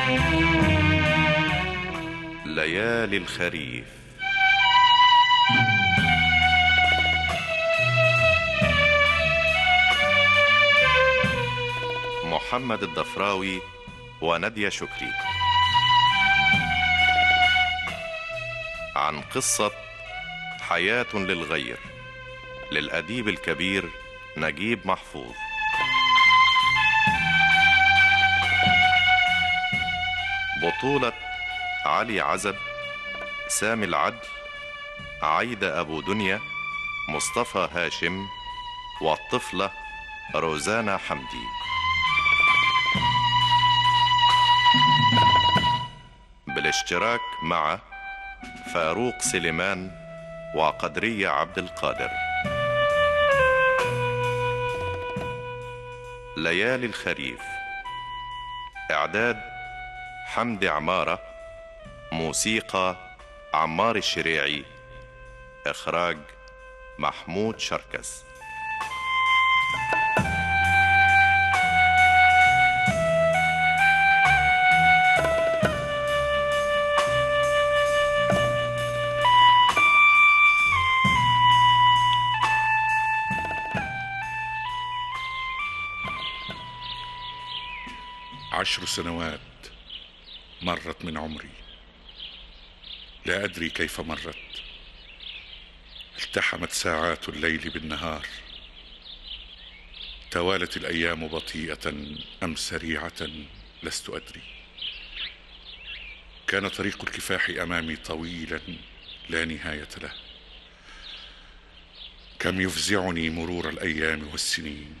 ليالي الخريف محمد الضفراوي ونادية شكري عن قصة حياة للغير للأديب الكبير نجيب محفوظ بطولة علي عزب سامي العدل عايدة أبو دنيا مصطفى هاشم والطفلة روزانا حمدي بالاشتراك مع فاروق سليمان وقدرية عبد القادر ليالي الخريف إعداد حمدي عمارة موسيقى عمار الشريعي إخراج محمود شركس عشر سنوات مرت من عمري لا ادري كيف مرت التحمت ساعات الليل بالنهار توالت الايام بطيئه ام سريعه لست ادري كان طريق الكفاح امامي طويلا لا نهايه له كم يفزعني مرور الايام والسنين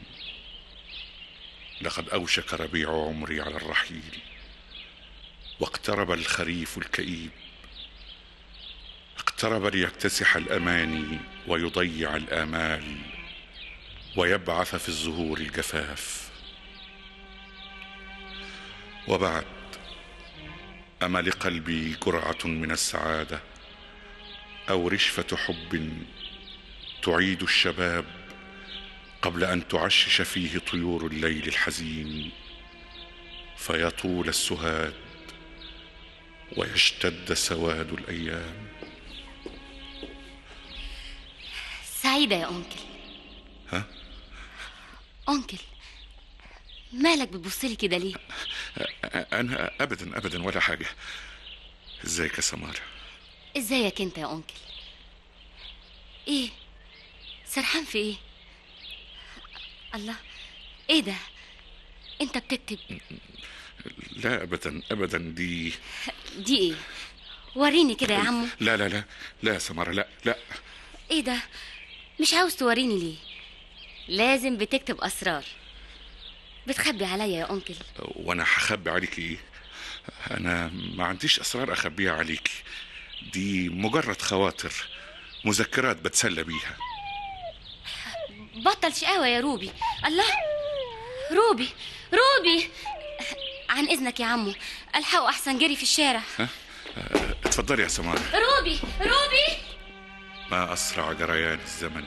لقد اوشك ربيع عمري على الرحيل واقترب الخريف الكئيب اقترب ليكتسح الاماني ويضيع الامال ويبعث في الزهور الجفاف وبعد اما لقلبي جرعه من السعاده او رشفه حب تعيد الشباب قبل ان تعشش فيه طيور الليل الحزين فيطول السهاد ويشتد سواد الايام سعيدة يا أنكل ها أنكل مالك بتبصلي كده ليه؟ انا ابدا ابدا ولا حاجه ازيك يا سماره ازيك انت يا أنكل؟ ايه؟ سرحان في ايه؟ الله ايه ده؟ انت بتكتب لا ابدا ابدا دي دي ايه؟ وريني كده يا عمو لا لا لا لا يا سماره لا لا ايه ده؟ مش عاوز توريني ليه؟ لازم بتكتب أسرار بتخبي عليا يا أنكل وانا هخبي عليك ايه انا ما عنديش اسرار اخبيها عليك دي مجرد خواطر مذكرات بتسلى بيها بطل شقاوة يا روبي الله روبي روبي عن إذنك يا عمو الحقوا أحسن جري في الشارع اتفضلي يا سماره روبي روبي ما اسرع جريان الزمن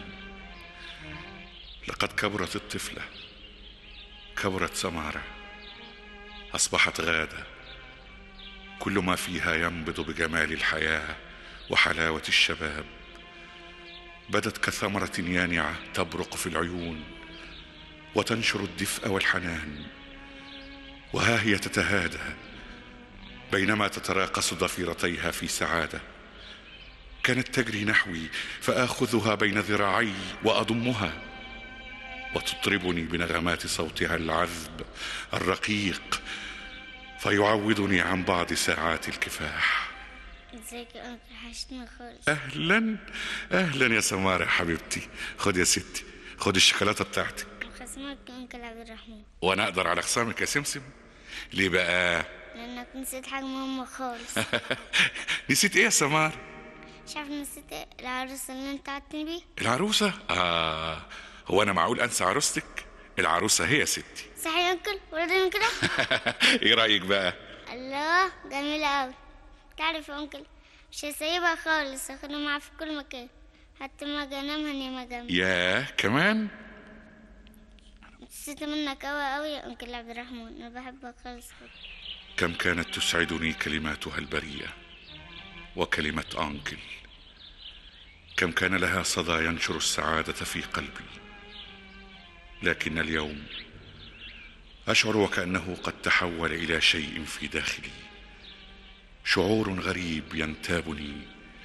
لقد كبرت الطفله كبرت سماره اصبحت غاده كل ما فيها ينبض بجمال الحياه وحلاوه الشباب بدت كثمره يانعه تبرق في العيون وتنشر الدفء والحنان وها هي تتهادى بينما تتراقص ضفيرتيها في سعاده كانت تجري نحوي فاخذها بين ذراعي واضمها وتطربني بنغمات صوتها العذب الرقيق فيعوضني عن بعض ساعات الكفاح ازيك يا انكل حشتني خالص اهلا اهلا يا سماره حبيبتي خد يا ستي خد الشوكولاته بتاعتك خصمك انكل عبد الرحمن وانا اقدر على خصامك يا سمسم ليه بقى لانك نسيت حاجه مهمه خالص نسيت ايه يا سمار مش عارف نسيت إيه؟ العروسه اللي انت قعدتني بيه العروسه اه هو انا معقول انسى عروستك العروسه هي ستي صح يا انكل وريني كده ايه رايك بقى الله جميله قوي تعرف يا انكل مش هسيبها خالص اخدها معايا في كل مكان حتى ما اجي انام هنام جنبي ياه كمان نسيت منك قوي قوي يا انكل عبد الرحمن انا بحبك خالص كم كانت تسعدني كلماتها البريئة وكلمة أنكل كم كان لها صدى ينشر السعادة في قلبي لكن اليوم أشعر وكأنه قد تحول إلى شيء في داخلي شعور غريب ينتابني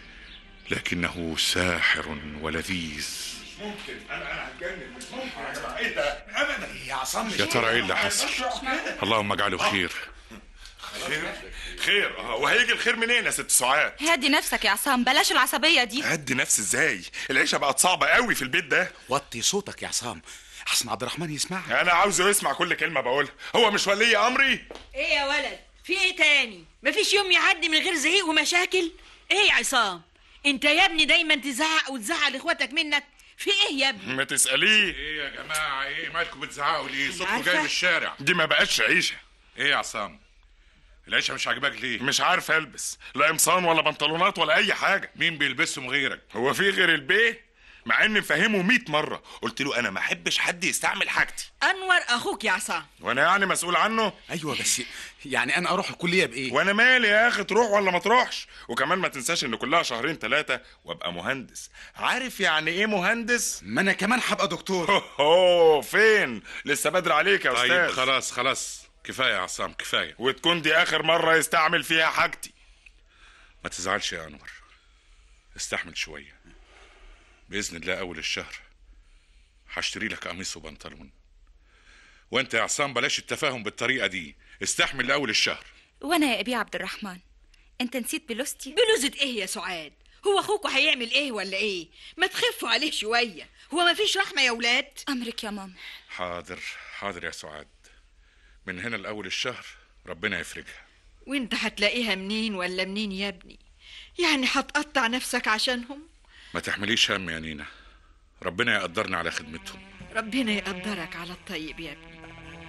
لكنه ساحر ولذيذ ممكن انا انا هتجنن مش ممكن يا جماعه ايه ده ابدا يا عصام يا ترى ايه اللي حصل اللهم اجعله خير خير خير اه وهيجي الخير منين يا ست سعاد هدي نفسك يا عصام بلاش العصبية دي هدي نفسي ازاي العيشه بقت صعبه قوي في البيت ده وطي صوتك يا عصام حسن عبد الرحمن يسمعك انا عاوزه يسمع كل كلمه بقولها هو مش ولي امري ايه يا ولد في ايه تاني مفيش يوم يعدي من غير زعيق ومشاكل ايه يا عصام انت يا ابني دايما تزعق وتزعل اخواتك منك في ايه يا ابني ما تساليه ايه يا جماعة ايه مالكم بتزعقوا ليه صوتكم عارفة. جاي من الشارع دي ما بقتش عيشه ايه يا عصام العيشة مش عاجباك ليه مش عارف البس لا قمصان ولا بنطلونات ولا اي حاجه مين بيلبسهم غيرك هو في غير البيه مع اني مفهمه 100 مره قلت له انا ما احبش حد يستعمل حاجتي انور اخوك يا عصام وانا يعني مسؤول عنه ايوه بس يعني انا اروح الكليه بايه وانا مالي يا اخي تروح ولا ما تروحش وكمان ما تنساش ان كلها شهرين ثلاثه وابقى مهندس عارف يعني ايه مهندس ما انا كمان هبقى دكتور اوه فين لسه بدري عليك يا طيب استاذ خلاص خلاص كفاية يا عصام كفاية وتكون دي اخر مره يستعمل فيها حاجتي ما تزعلش يا انور استحمل شوية بإذن الله أول الشهر هشتري لك قميص وبنطلون وانت يا عصام بلاش التفاهم بالطريقة دي استحمل لأول الشهر وانا يا ابي عبد الرحمن انت نسيت بلوستي بلوزة ايه يا سعاد هو اخوكوا هيعمل ايه ولا ايه ما تخفوا عليه شويه هو ما فيش رحمه يا ولاد امرك يا ماما حاضر حاضر يا سعاد من هنا لأول الشهر ربنا يفرجها وانت هتلاقيها منين ولا منين يا ابني يعني هتقطع نفسك عشانهم ما تحمليش هم يا نينا ربنا يقدرنا على خدمتهم ربنا يقدرك على الطيب يا ابني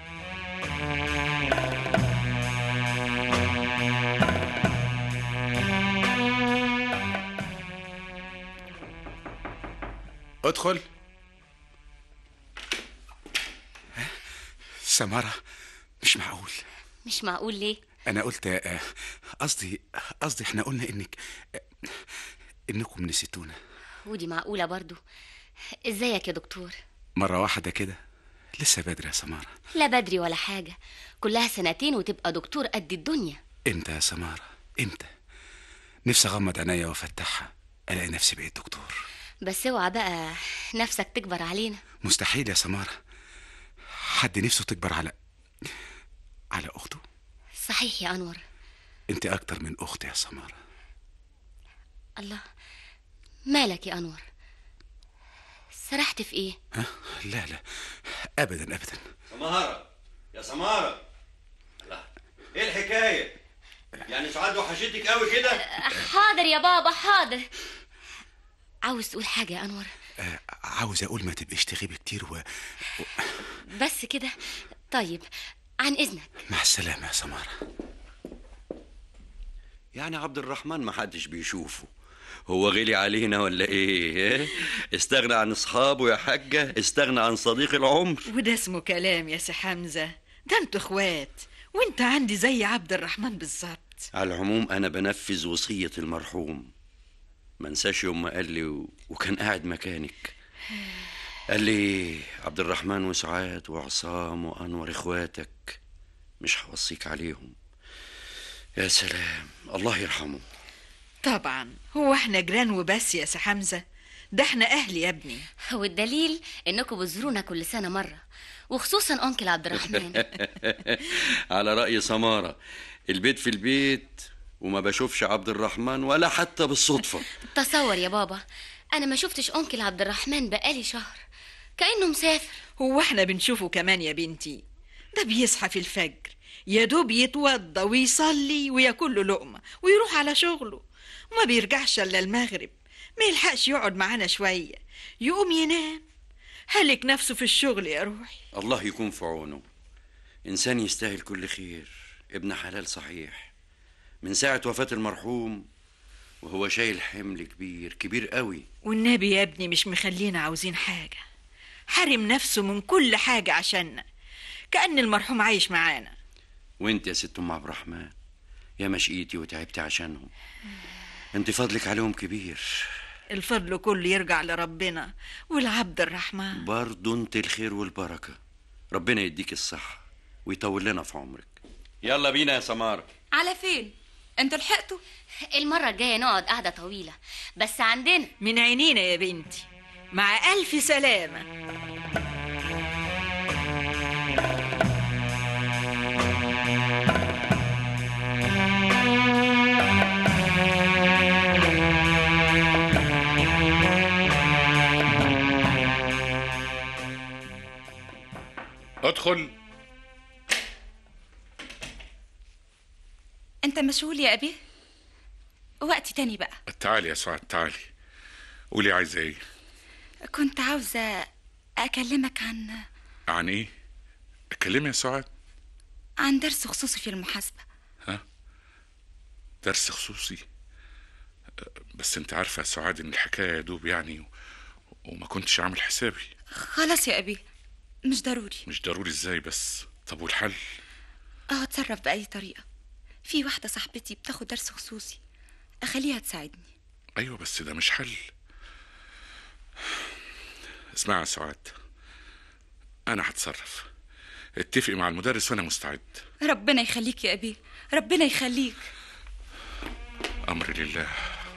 ادخل ها؟ سمارة مش معقول مش معقول ليه انا قلت آه، قصدي قصدي احنا قلنا انك آه، انكم نسيتونا ودي معقولة برضو ازيك يا دكتور مرة واحدة كده لسه بدري يا سمارة لا بدري ولا حاجة كلها سنتين وتبقى دكتور قد الدنيا امتى يا سمارة امتى نفسي اغمض عينيا وافتحها الاقي نفسي بقيت دكتور بس اوعى بقى نفسك تكبر علينا مستحيل يا سمارة حد نفسه تكبر على على اخته صحيح يا انور انت اكتر من اختي يا سمارة الله مالك يا انور سرحت في ايه ها لا لا ابدا ابدا سمارة يا سمارة لا ايه الحكاية؟ يعني سعاد وحشتك قوي كده؟ حاضر يا بابا حاضر عاوز تقول حاجة يا انور آه، عاوز اقول ما تبقيش تغيبي كتير و... بس كده طيب عن اذنك مع السلامة يا سمارة يعني عبد الرحمن ما حدش بيشوفه هو غلي علينا ولا ايه؟ إيه؟ استغنى عن اصحابه يا حاجة استغنى عن صديق العمر وده اسمه كلام يا سي حمزه ده انتوا اخوات وانت عندي زي عبد الرحمن بالظبط على العموم انا بنفذ وصية المرحوم ما انساش يوم ما قال لي و... وكان قاعد مكانك قال لي عبد الرحمن وسعاد وعصام وانور اخواتك مش هوصيك عليهم يا سلام الله يرحمه طبعا هو احنا جيران وبس يا سي حمزه ده احنا اهل يا ابني والدليل انكم بتزورونا كل سنة مرة وخصوصا انكل عبد الرحمن على رأي سمارة البيت في البيت وما بشوفش عبد الرحمن ولا حتى بالصدفة تصور يا بابا انا ما شفتش انكل عبد الرحمن بقالي شهر كانه مسافر هو احنا بنشوفه كمان يا بنتي ده بيصحى في الفجر يا دوب يتوضى ويصلي وياكل له لقمه ويروح على شغله وما بيرجعش الا المغرب ما يلحقش يقعد معانا شويه يقوم ينام هلك نفسه في الشغل يا روحي الله يكون في عونه إنسان يستاهل كل خير ابن حلال صحيح من ساعة وفاة المرحوم وهو شايل حمل كبير كبير قوي والنبي يا ابني مش مخلينا عاوزين حاجه حرم نفسه من كل حاجه عشاننا كأن المرحوم عايش معانا وانت يا ست ام عبد الرحمن يا مشقيتي وتعبتي عشانهم انت فضلك عليهم كبير الفضل كله يرجع لربنا والعبد الرحمن برضه انت الخير والبركة ربنا يديك الصحة ويطول لنا في عمرك يلا بينا يا سمارة على فين انتوا لحقتوا المرة الجاية نقعد قعدة طويلة بس عندنا من عينينا يا بنتي مع ألف سلامة ادخل انت مشغول يا ابي وقت تاني بقى تعالي يا سعاد تعالي قولي عايزه ايه كنت عاوزة أكلمك عن عن ايه اتكلمي يا سعاد عن درس خصوصي في المحاسبة درس خصوصي أه، بس انت عارفه يا سعاد ان الحكايه يا دوب يعني و- وما كنتش عامل حسابي خلاص يا أبي مش ضروري مش ضروري ازاي بس طب والحل اه اتصرف بأي طريقة في واحدة صاحبتي بتاخد درس خصوصي أخليها تساعدني ايوه بس ده مش حل اسمعي يا سعاد انا هتصرف اتفقي مع المدرس وانا مستعد ربنا يخليك يا أبي ربنا يخليك امر لله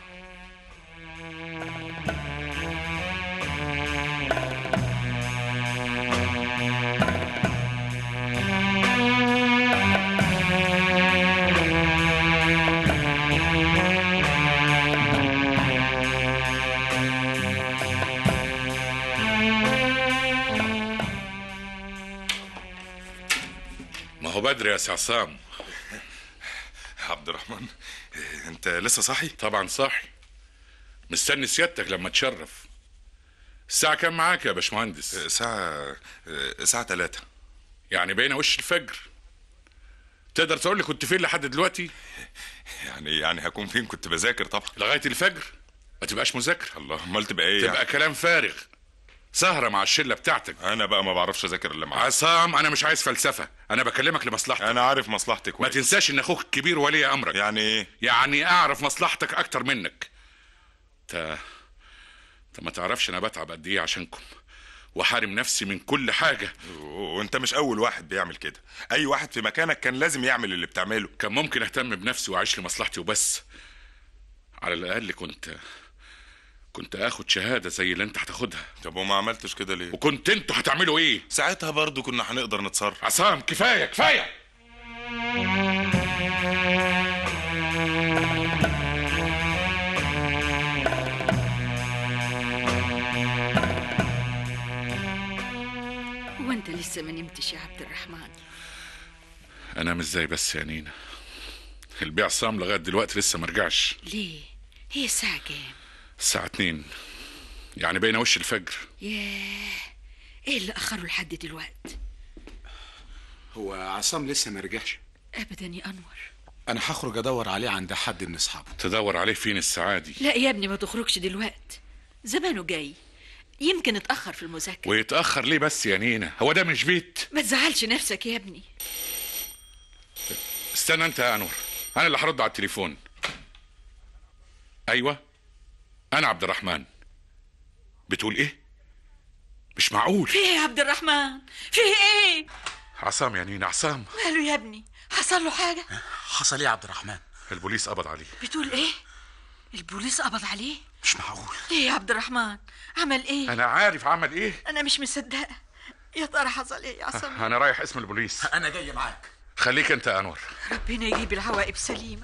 ما هو بدري يا سي عصام عبد الرحمن انت لسه صاحي طبعا صاحي مستني سيادتك لما تشرف الساعة كام معاك يا باشمهندس؟ ساعة ساعة تلاتة يعني بين وش الفجر تقدر تقول لي كنت فين لحد دلوقتي؟ يعني يعني هكون فين كنت بذاكر طبعا لغاية الفجر ما تبقاش مذاكرة الله امال تبقى ايه تبقى يعني؟ كلام فارغ سهرة مع الشلة بتاعتك انا بقى ما بعرفش اذاكر الا معاك عصام انا مش عايز فلسفة انا بكلمك لمصلحتك انا عارف مصلحتك ما كويس تنساش ان اخوك الكبير ولي امرك يعني ايه يعني اعرف مصلحتك اكتر منك انت انت ما تعرفش انا بتعب قد ايه عشانكم وحارم نفسي من كل حاجة وانت مش اول واحد بيعمل كده اي واحد في مكانك كان لازم يعمل اللي بتعمله كان ممكن اهتم بنفسي واعيش لمصلحتي وبس على الاقل كنت كنت اخد شهاده زي اللي انت هتاخدها طب وما عملتش كده ليه وكنت انتوا هتعملوا ايه ساعتها برضو كنا هنقدر نتصرف عصام كفايه كفايه وانت لسه ما نمتش يا عبد الرحمن انا مش زي بس يا نينا البيع صام لغايه دلوقتي لسه ما رجعش ليه هي الساعة كام الساعه 2 يعني بين وش الفجر ياه ايه اللي اخره لحد دلوقتي هو عصام لسه ما رجعش ابدا يا انور انا هخرج ادور عليه عند حد من اصحابه تدور عليه فين الساعه دي لا يا ابني ما تخرجش دلوقتي زمانه جاي يمكن اتاخر في المذاكره ويتاخر ليه بس يا نينا هو ده مش بيت ما تزعلش نفسك يا ابني استنى انت يا انور انا اللي هرد على التليفون ايوه انا عبد الرحمن بتقول ايه مش معقول في ايه يا عبد الرحمن في ايه عصام يا نينا عصام ماله يا ابني حصل له حاجه حصل ايه يا عبد الرحمن البوليس قبض عليه بتقول ايه البوليس قبض عليه مش معقول ايه يا عبد الرحمن عمل ايه انا عارف عمل ايه انا مش مصدقه يا ترى حصل ايه يا عصام انا رايح اسم البوليس انا جاي معاك خليك انت يا انور ربنا يجيب العواقب سليمه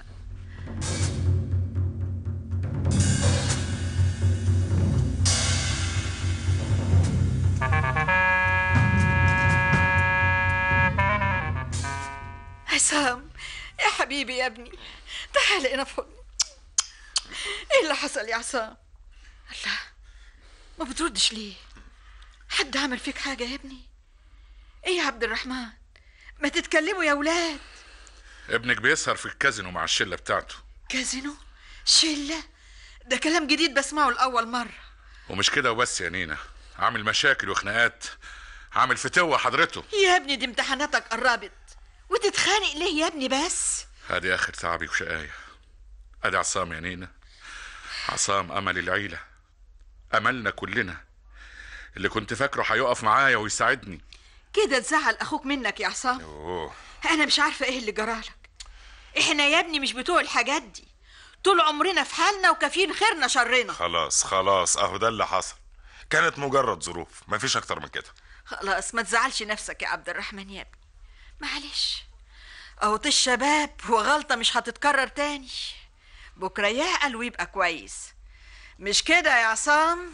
عصام يا حبيبي يا ابني تعال هنا في حضني ايه اللي حصل يا عصام الله ما بتردش ليه حد عمل فيك حاجه يا ابني ايه يا عبد الرحمن ما تتكلموا يا ولاد ابنك بيسهر في الكازينو مع الشله بتاعته كازينو شله ده كلام جديد بسمعه لاول مره ومش كده وبس يا نينا عامل مشاكل وخناقات عامل فتوة حضرته يا ابني دي امتحاناتك قربت وتتخانق ليه يا ابني بس ادي اخر تعبي وشقاية ادي عصام يا نينا عصام امل العيلة املنا كلنا اللي كنت فاكره هيقف معايا ويساعدني كده تزعل اخوك منك يا عصام اوه انا مش عارفه ايه اللي جرالك احنا يا ابني مش بتوع الحاجات دي طول عمرنا في حالنا وكافيين خيرنا شرنا خلاص خلاص اهو ده اللي حصل كانت مجرد ظروف مفيش اكتر من كده خلاص ما تزعلش نفسك يا عبد الرحمن يا ابني معلش اهو الشباب وغلطه مش هتتكرر تاني بكره يعقل ويبقى كويس مش كده يا عصام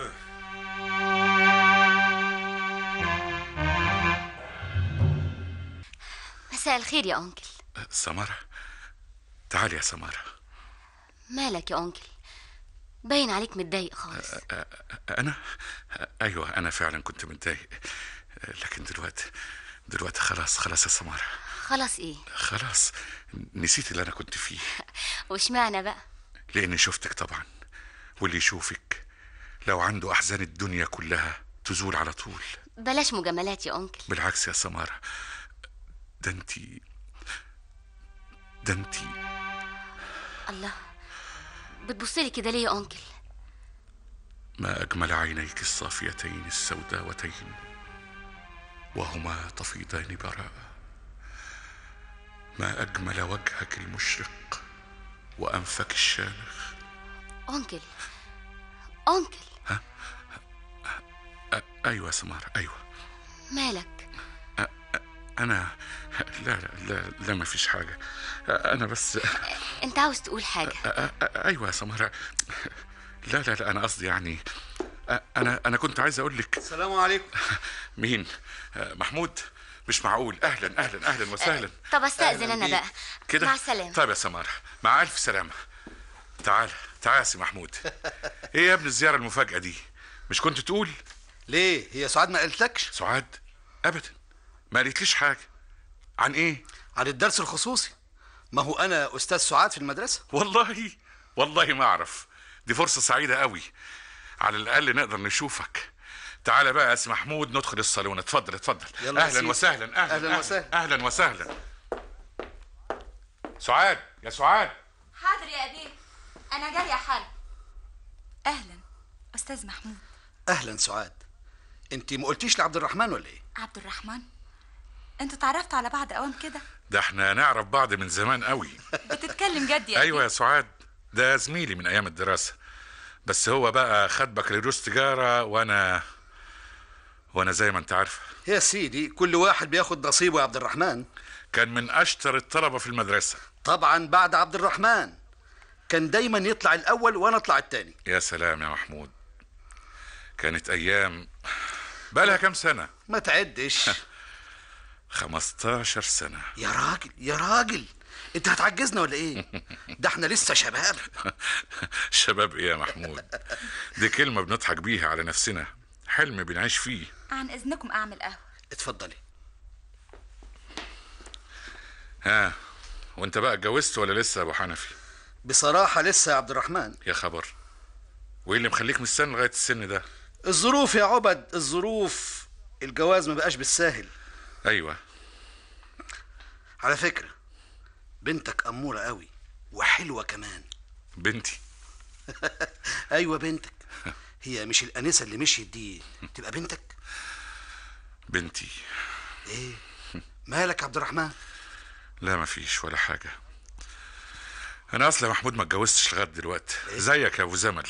مساء الخير يا أنكل سمارة تعالي يا سمارة مالك يا أنكل باين عليك متضايق خالص انا ايوه انا فعلا كنت متضايق لكن دلوقتي دلوقتي خلاص خلاص يا سمارة خلاص إيه خلاص نسيت اللي انا كنت فيه واشمعنى بقى لاني شفتك طبعا واللي يشوفك لو عنده احزان الدنيا كلها تزول على طول بلاش مجاملات يا أنكل بالعكس يا سمارة ده انتي ده انتي الله بتبصلي كده ليه يا أنكل ما أجمل عينيك الصافيتين السوداوتين وهما تفيضان براءة ما أجمل وجهك المشرق وأنفك الشامخ أنكل أنكل أ- أيوة يا سمارة أيوة مالك أنا لا لا لا, لا ما فيش حاجة أنا بس أنت عاوز تقول حاجة أ- أ- أيوة يا سمارة لا لا لا أنا قصدي يعني أ- أنا أنا كنت عايز أقول لك السلام عليكم مين محمود مش معقول أهلا أهلا أهلا وسهلا طب استأذن أنا بقى كده مع السلامة طيب يا سمارة مع ألف سلامة تعال تعال يا سي محمود إيه يا ابن الزيارة المفاجأة دي مش كنت تقول ليه هي سعاد ما قالتلكش سعاد أبدا ما قالتليش حاجة عن إيه عن الدرس الخصوصي ما هو انا استاذ سعاد في المدرسه والله والله ما أعرف دي فرصة سعيدة قوي على الأقل نقدر نشوفك تعال بقى يا سي محمود ندخل الصالون اتفضل اتفضل يلا يا أهلا سيدي. وسهلا أهلا أهلاً وسهلا. أهلا وسهلا سعاد يا سعاد حاضر يا أبيه أنا جاية حالا أهلا أستاذ محمود اهلا سعاد انت ما قلتيش لعبد الرحمن ولا ايه عبد الرحمن انتوا تعرفتوا على بعض أوام كده ده احنا نعرف بعض من زمان قوي بتتكلم جد يا ايوه يا سعاد ده زميلي من ايام الدراسه بس هو بقى خد بكالوريوس تجاره وانا وانا زي ما انت عارفه يا سيدي كل واحد بياخد نصيبه يا عبد الرحمن كان من اشطر الطلبه في المدرسه طبعا بعد عبد الرحمن كان دايما يطلع الاول وانا اطلع التاني يا سلام يا محمود كانت ايام بقالها كام سنه ما تعدش 15 سنه يا راجل يا راجل انت هتعجزنا ولا ايه ده احنا لسه شباب شباب ايه يا محمود دي كلمه بنضحك بيها على نفسنا حلم بنعيش فيه عن إذنكم أعمل قهوة اتفضلي ها وانت بقى اتجوزت ولا لسه يا ابو حنفي بصراحه لسه يا عبد الرحمن يا خبر وايه اللي مخليك مستني لغايه السن ده الظروف يا عبد الظروف الجواز ما بقاش بالساهل ايوه على فكره بنتك اموره قوي وحلوه كمان بنتي ايوه بنتك هي مش الانسه اللي مشيت دي تبقى بنتك بنتي ايه مالك يا عبد الرحمن لا مفيش ولا حاجة أنا أصلا يا محمود ما اتجوزتش لغاية دلوقتي زيك يا أبو زمل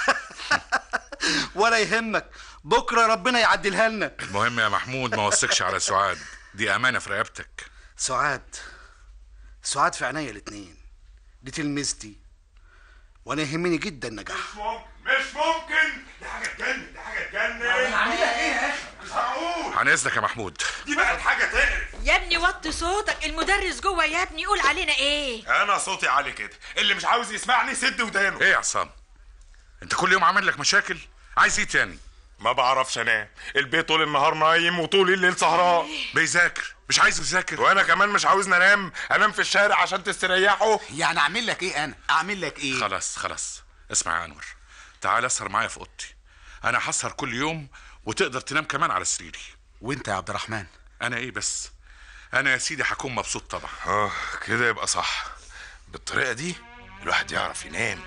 ولا يهمك بكره ربنا يعدلها لنا المهم يا محمود ما وثقش على سعاد دي أمانة في رقبتك سعاد سعاد في عينيا الاتنين دي تلميذتي وانا يهمني جدا نجاحها مش ممكن دي حاجه تجنن دي حاجه تجنن عاملها ايه يا اخي مش هقول عن إذنك يا محمود دي بقت حاجه تقرف يا ابني وطي صوتك المدرس جوه يا ابني يقول علينا ايه انا صوتي عالي كده اللي مش عاوز يسمعني سد ودانه إيه يا عصام أنت كل يوم عامل لك مشاكل عايز إيه تاني ما بعرفش انام البيت طول النهار نايم وطول الليل سهران بيذاكر مش عايز يذاكر وانا كمان مش عاوز انام انام في الشارع عشان تستريحوا يعني اعمل لك ايه انا اعمل لك ايه خلاص خلاص اسمع يا أنور تعال اسهر معايا في أوضتي أنا هسهر كل يوم وتقدر تنام كمان على سريري وانت يا عبد الرحمن انا ايه بس انا يا سيدي هكون مبسوط طبعا اه كده يبقى صح بالطريقه دي الواحد يعرف ينام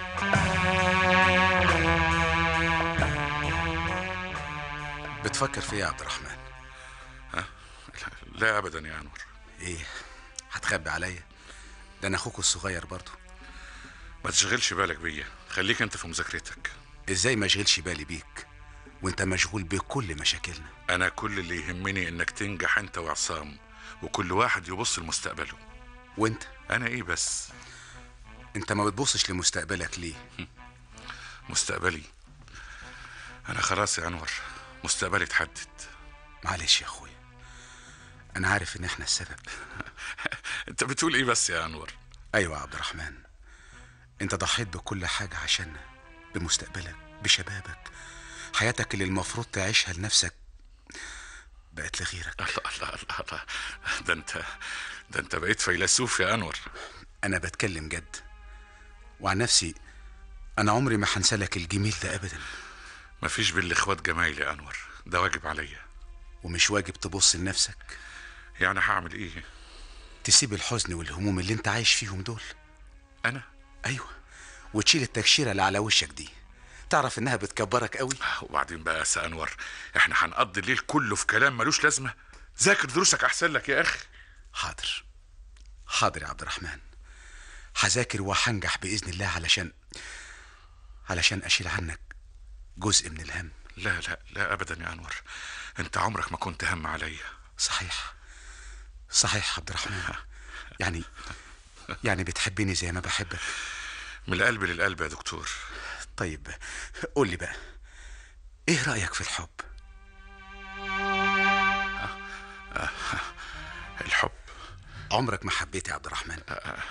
بتفكر في ايه يا عبد الرحمن لا ابدا يا انور ايه هتخبي عليا ده انا اخوك الصغير برضو ما تشغلش بالك بيا خليك انت في مذاكرتك ازاي ما اشغلش بالي بيك وانت مشغول بكل مشاكلنا انا كل اللي يهمني انك تنجح انت وعصام وكل واحد يبص لمستقبله وانت انا ايه بس انت ما بتبصش لمستقبلك ليه مستقبلي انا خلاص يا انور مستقبلي اتحدد معلش يا اخويا انا عارف ان احنا السبب انت بتقول ايه بس يا انور ايوه يا عبد الرحمن انت ضحيت بكل حاجه عشاننا بمستقبلك بشبابك حياتك اللي المفروض تعيشها لنفسك بقت لغيرك الله الله الله الله ده انت ده انت بقيت فيلسوف يا انور انا بتكلم جد وعن نفسي انا عمري ما هنسالك الجميل ده ابدا مفيش بين الاخوات جمايل يا انور ده واجب عليا ومش واجب تبص لنفسك يعني هعمل ايه تسيب الحزن والهموم اللي انت عايش فيهم دول انا ايوه وتشيل التكشيره اللي على وشك دي تعرف انها بتكبرك قوي وبعدين بقى يا سي انور احنا هنقضي الليل كله في كلام ملوش لازمه ذاكر دروسك احسن لك يا اخي حاضر حاضر يا عبد الرحمن هذاكر وهنجح باذن الله علشان علشان اشيل عنك جزء من الهم لا لا لا ابدا يا انور انت عمرك ما كنت هم عليا صحيح صحيح يا عبد الرحمن يعني يعني بتحبني زي ما بحبك من القلب للقلب يا دكتور طيب قول لي بقى ايه رايك في الحب الحب عمرك ما حبيت يا عبد الرحمن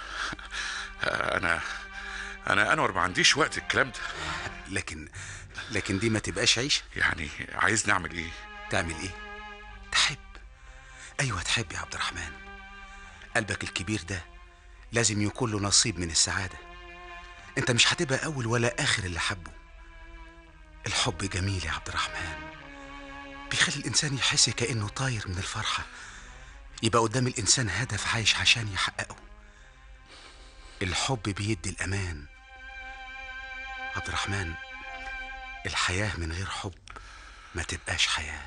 انا انا انور ما عنديش وقت الكلام ده لكن لكن دي ما تبقاش عيش يعني عايز نعمل ايه تعمل ايه تحب ايوه تحب يا عبد الرحمن قلبك الكبير ده لازم يكون له نصيب من السعاده انت مش هتبقى اول ولا اخر اللي حبه الحب جميل يا عبد الرحمن بيخلي الانسان يحس كانه طاير من الفرحه يبقى قدام الانسان هدف عايش عشان يحققه الحب بيدي الامان عبد الرحمن الحياه من غير حب ما تبقاش حياه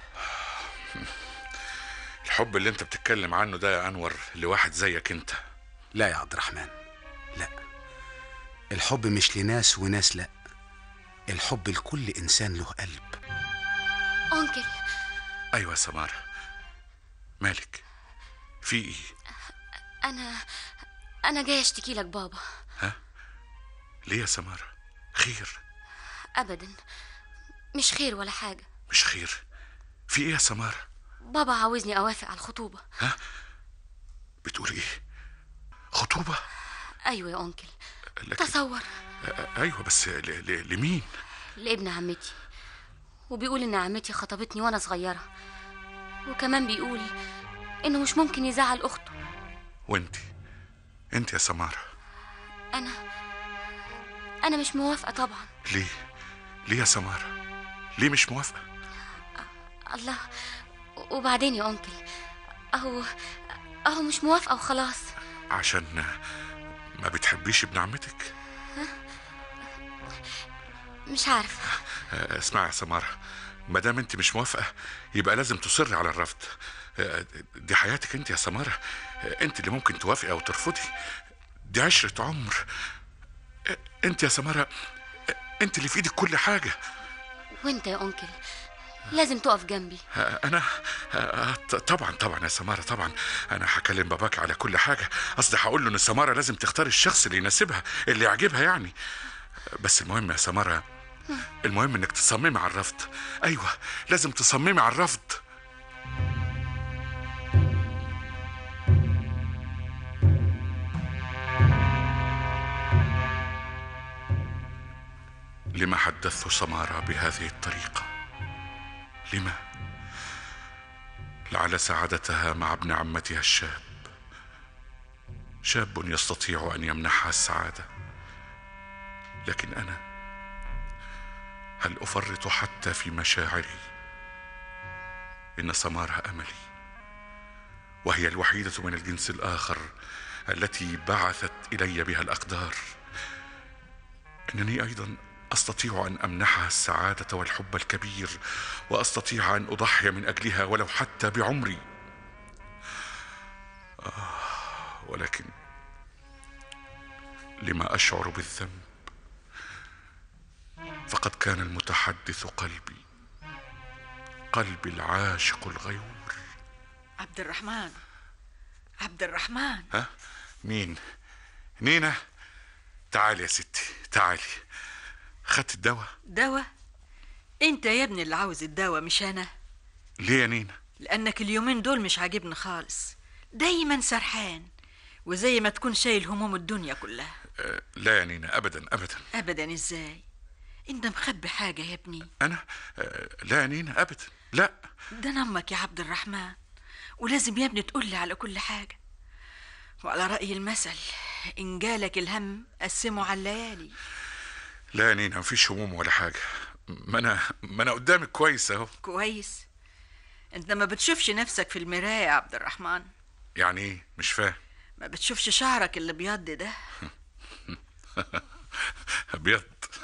الحب اللي انت بتتكلم عنه ده يا انور لواحد زيك انت لا يا عبد الرحمن لا الحب مش لناس وناس لا الحب لكل انسان له قلب أنكل ايوه يا سماره مالك في ايه أنا أنا جاي أشتكي لك بابا ليه يا سماره خير أبدا مش خير ولا حاجة مش خير في ايه يا سماره بابا عاوزني أوافق على الخطوبة بتقول ايه خطوبه أيوة يا أنكل لكن تصور آه، ايوه بس ل... ل... لمين لابن عمتي وبيقول إن عمتي خطبتني وأنا صغيرة وكمان بيقول إنه مش ممكن يزعل أخته وانت انت يا سماره أنا أنا مش موافقة طبعا ليه ليه يا سماره ليه مش موافقه الله وبعدين يا أنكل أهو أهو مش موافقة وخلاص عشان ما بتحبيش ابن عمتك مش عارفة آه، اسمعي يا سمارة ما دام انت مش موافقة يبقى لازم تصري على الرفض آه، دي حياتك انت يا سمارة آه، انت اللي ممكن توافقي او ترفضي دي عشرة عمر آه، انت يا سمارة آه، انت اللي في ايدك كل حاجة وانت يا أنكل لازم تقف جنبي آه، انا آه، ط- طبعا طبعا يا سمارة طبعا انا هكلم باباك على كل حاجة قصدي هقول له ان سمارة لازم تختار الشخص اللي يناسبها اللي يعجبها يعني بس المهم يا سمارة المهم انك تصممي على الرفض ايوه لازم تصممي على الرفض لما حدثت سمارة بهذه الطريقة لما لعل سعادتها مع ابن عمتها الشاب شاب يستطيع ان يمنحها السعاده لكن انا هل افرط حتى في مشاعري ان سمارها املي وهي الوحيدة من الجنس الآخر التي بعثت إلي بها الأقدار إنني أيضا أستطيع أن أمنحها السعادة والحب الكبير وأستطيع أن أضحي من أجلها ولو حتى بعمري آه ولكن لما أشعر بالذنب فقد كان المتحدث قلبي قلبي العاشق الغيور عبد الرحمن عبد الرحمن ها مين نينا تعالي يا ستي تعالي خدت الدواء دواء انت يا ابني اللي عاوز الدواء مش انا ليه يا نينا لانك اليومين دول مش عاجبني خالص دايما سرحان وزي ما تكون شايل هموم الدنيا كلها أه لا يا نينا ابدا ابدا ابدا ازاي انت مخبي حاجه يا ابني انا أه لا يا نينا ابدا لا ده انا امك يا عبد الرحمن ولازم يا ابني تقول لي على كل حاجه وعلى راي المثل ان جالك الهم قسمه على الليالي لا يا نينا مفيش هموم ولا حاجه ما انا ما انا قدامك كويس اهو كويس انت ما بتشوفش نفسك في المرايه يا عبد الرحمن يعني ايه مش فاهم ما بتشوفش شعرك اللي بيض ده ابيض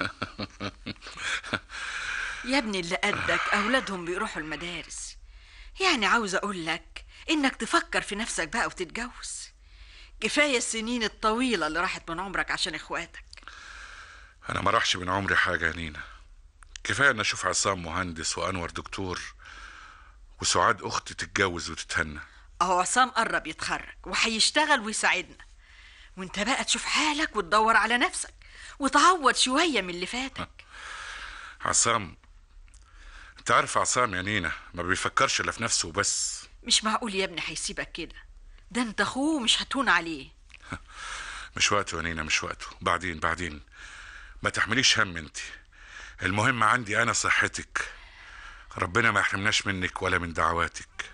يا ابني اللي قدك اولادهم بيروحوا المدارس يعني عاوز اقول لك انك تفكر في نفسك بقى وتتجوز كفايه السنين الطويله اللي راحت من عمرك عشان اخواتك انا ما راحش من عمري حاجه يا نينا كفايه ان اشوف عصام مهندس وانور دكتور وسعاد اختي تتجوز وتتهنى اهو عصام قرب يتخرج وهيشتغل ويساعدنا وانت بقى تشوف حالك وتدور على نفسك وتعوض شويه من اللي فاتك عصام انت عارف عصام يا نينا ما بيفكرش الا في نفسه وبس مش معقول يا ابني هيسيبك كده ده انت اخوه مش هتهون عليه مش وقته يا نينا مش وقته بعدين بعدين ما تحمليش هم انت المهم عندي انا صحتك ربنا ما يحرمناش منك ولا من دعواتك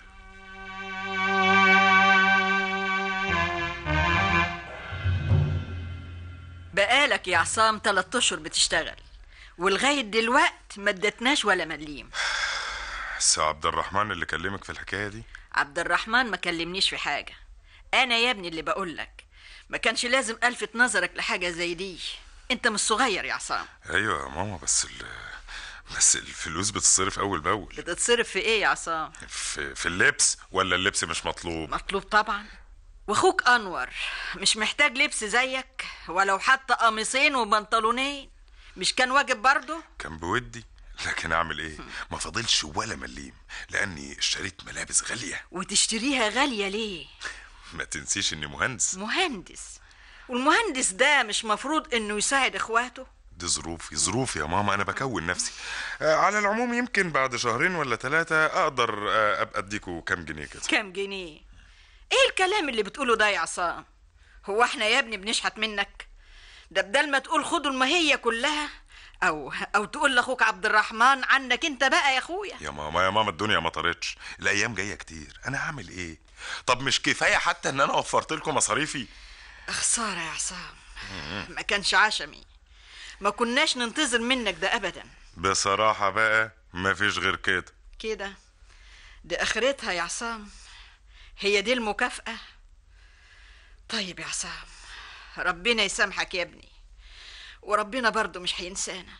بقالك يا عصام تلات اشهر بتشتغل ولغايه دلوقت ما ادتناش ولا مليم بس عبد الرحمن اللي كلمك في الحكايه دي عبد الرحمن ما كلمنيش في حاجه انا يا ابني اللي بقولك ما كانش لازم الفت نظرك لحاجه زي دي انت مش صغير يا عصام ايوه يا ماما بس ال... بس الفلوس بتتصرف اول باول بتتصرف في ايه يا عصام في, في اللبس ولا اللبس مش مطلوب مطلوب طبعا واخوك انور مش محتاج لبس زيك ولو حتى قميصين وبنطلونين مش كان واجب برضه كان بودي لكن اعمل ايه ما فاضلش ولا مليم لاني اشتريت ملابس غاليه وتشتريها غاليه ليه ما تنسيش اني مهندس مهندس والمهندس ده مش مفروض انه يساعد اخواته دي ظروفي ظروفي يا ماما انا بكون نفسي آه على العموم يمكن بعد شهرين ولا ثلاثة اقدر آه ابقى اديكوا كام جنيه كده كام جنيه ايه الكلام اللي بتقوله ده يا عصام هو احنا يا ابني بنشحت منك ده بدل ما تقول خدوا المهية كلها او او تقول لاخوك عبد الرحمن عنك انت بقى يا اخويا يا ماما يا ماما الدنيا ما طارتش الايام جايه كتير انا هعمل ايه طب مش كفايه حتى ان انا وفرت لكم مصاريفي خساره يا عصام ما كانش عشمي ما كناش ننتظر منك ده ابدا بصراحه بقى ما فيش غير كده كده دي اخرتها يا عصام هي دي المكافاه طيب يا عصام ربنا يسامحك يا ابني وربنا برضه مش هينسانا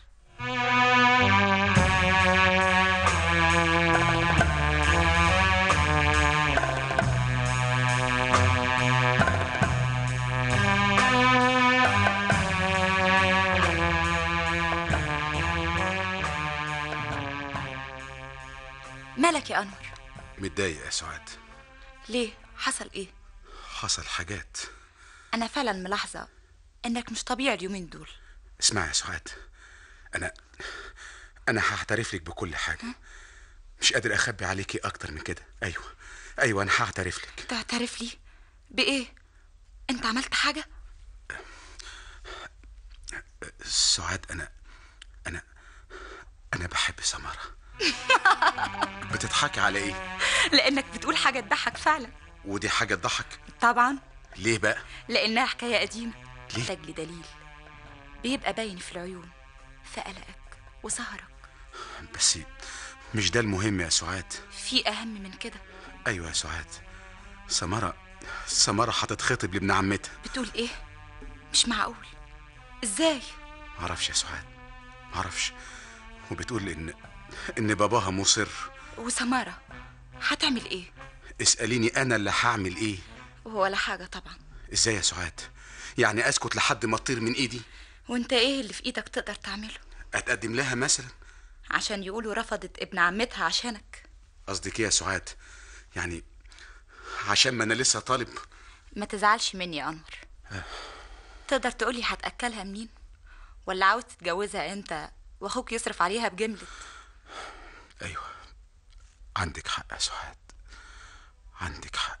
مالك يا انور متضايق يا سعاد ليه حصل ايه حصل حاجات انا فعلا ملاحظه انك مش طبيعي اليومين دول اسمعي يا سعاد انا انا هعترف لك بكل حاجه مش قادر اخبي عليكي اكتر من كده ايوه ايوه انا هعترف لك تعترف لي بايه انت عملت حاجه سعاد انا انا انا بحب سمره بتضحكي على ايه لانك بتقول حاجه تضحك فعلا ودي حاجه تضحك طبعا ليه بقى لانها حكايه قديمه ليه؟ تحتاج لدليل بيبقى باين في العيون في قلقك وسهرك بس مش ده المهم يا سعاد في اهم من كده ايوه يا سعاد سمارة سمارة هتتخطب لابن عمتها بتقول ايه مش معقول ازاي معرفش يا سعاد معرفش وبتقول ان ان باباها مصر وسمارة هتعمل ايه اسأليني انا اللي هعمل ايه ولا حاجة طبعا ازاي يا سعاد يعني اسكت لحد ما تطير من ايدي وانت ايه اللي في ايدك تقدر تعمله اتقدم لها مثلا عشان يقولوا رفضت ابن عمتها عشانك قصدك ايه يا سعاد يعني عشان ما انا لسه طالب ما تزعلش مني يا انور تقدر تقولي هتاكلها منين ولا عاوز تتجوزها انت واخوك يصرف عليها بجملة ايوه عندك حق يا سعاد عندك حق